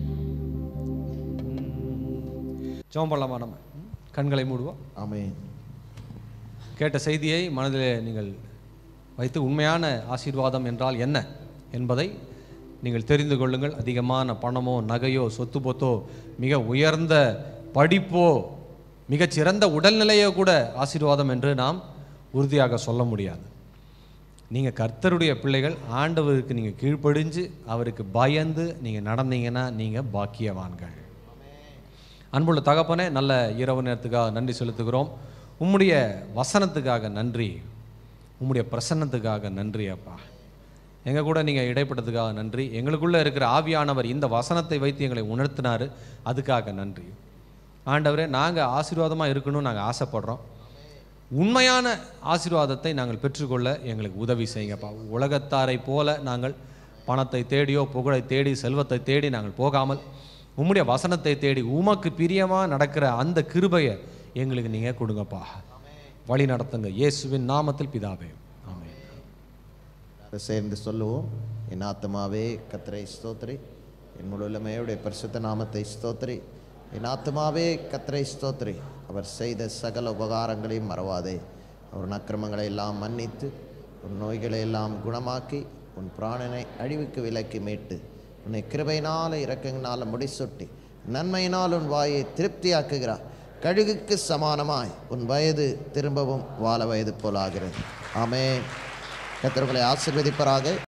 ஜெபம் பண்ணலாமா நம்ம ம்? கண்களை மூடுவோம் ஆமென் கேட்ட செய்தியை மனதிலே நீங்கள் வைத்து உண்மையான ஆசீர்வாதம் என்றால் என்ன என்பதை நீங்கள் தெரிந்து கொள்ளுங்கள் அதிகமான பணமோ நகையோ சொத்து பொத்தோ மிக உயர்ந்த படிப்போ மிகச்சிறந்த உடல்நிலையோ கூட ஆசீர்வாதம் என்று நாம் உறுதியாக சொல்ல முடியாது நீங்கள் கர்த்தருடைய பிள்ளைகள் ஆண்டவருக்கு நீங்கள் கீழ்ப்படிஞ்சு அவருக்கு பயந்து நீங்கள் நடந்தீங்கன்னா நீங்கள் பாக்கியவான்கள் அன்புள்ள தகப்பனே நல்ல இரவு நேரத்துக்காக நன்றி செலுத்துகிறோம் உம்முடைய வசனத்துக்காக நன்றி உம்முடைய பிரசன்னத்துக்காக நன்றி அப்பா எங்கள் கூட நீங்கள் இடைப்பட்டதுக்காக நன்றி எங்களுக்குள்ளே இருக்கிற ஆவியானவர் இந்த வசனத்தை வைத்து எங்களை உணர்த்தினார் அதுக்காக நன்றி ஆண்டவரே நாங்கள் ஆசீர்வாதமாக இருக்கணும்னு நாங்கள் ஆசைப்படுறோம் உண்மையான ஆசீர்வாதத்தை நாங்கள் பெற்றுக்கொள்ள எங்களுக்கு உதவி செய்யுங்கப்பா உலகத்தாரை போல நாங்கள் பணத்தை தேடியோ புகழை தேடி செல்வத்தை தேடி நாங்கள் போகாமல் உம்முடைய வசனத்தை தேடி உமக்கு பிரியமாக நடக்கிற அந்த கிருபையை எங்களுக்கு நீங்கள் கொடுங்கப்பா வழி நடத்துங்க இயேசுவின் நாமத்தில் பிதாவே ஆமென் எல்லாரும் சேர்ந்து சொல்லுவோம் என் ஆத்மாவே கத்தரை ஸ்தோத்திரி என் முழுமையுடைய பரிசுத்த நாமத்தை ஸ்தோத்திரி என் ஆத்மாவே கத்தரை ஸ்தோத்திரி அவர் செய்த சகல உபகாரங்களையும் மறவாதே அவர் அக்கிரமங்களை எல்லாம் மன்னித்து உன் நோய்களை எல்லாம் குணமாக்கி உன் பிராணனை அழிவுக்கு விலக்கி மீட்டு உன்னை கிருபையினால இரக்கங்களால முடிசூட்டி நன்மையினால் உன் வாயை திருப்தியாக்குகிறார் கழுகுக்கு சமானமாய் உன் வயது திரும்பவும் வாழ வயது போலாகிறது ஆமே கத்தர்களை ஆசிர்வதிப்பராக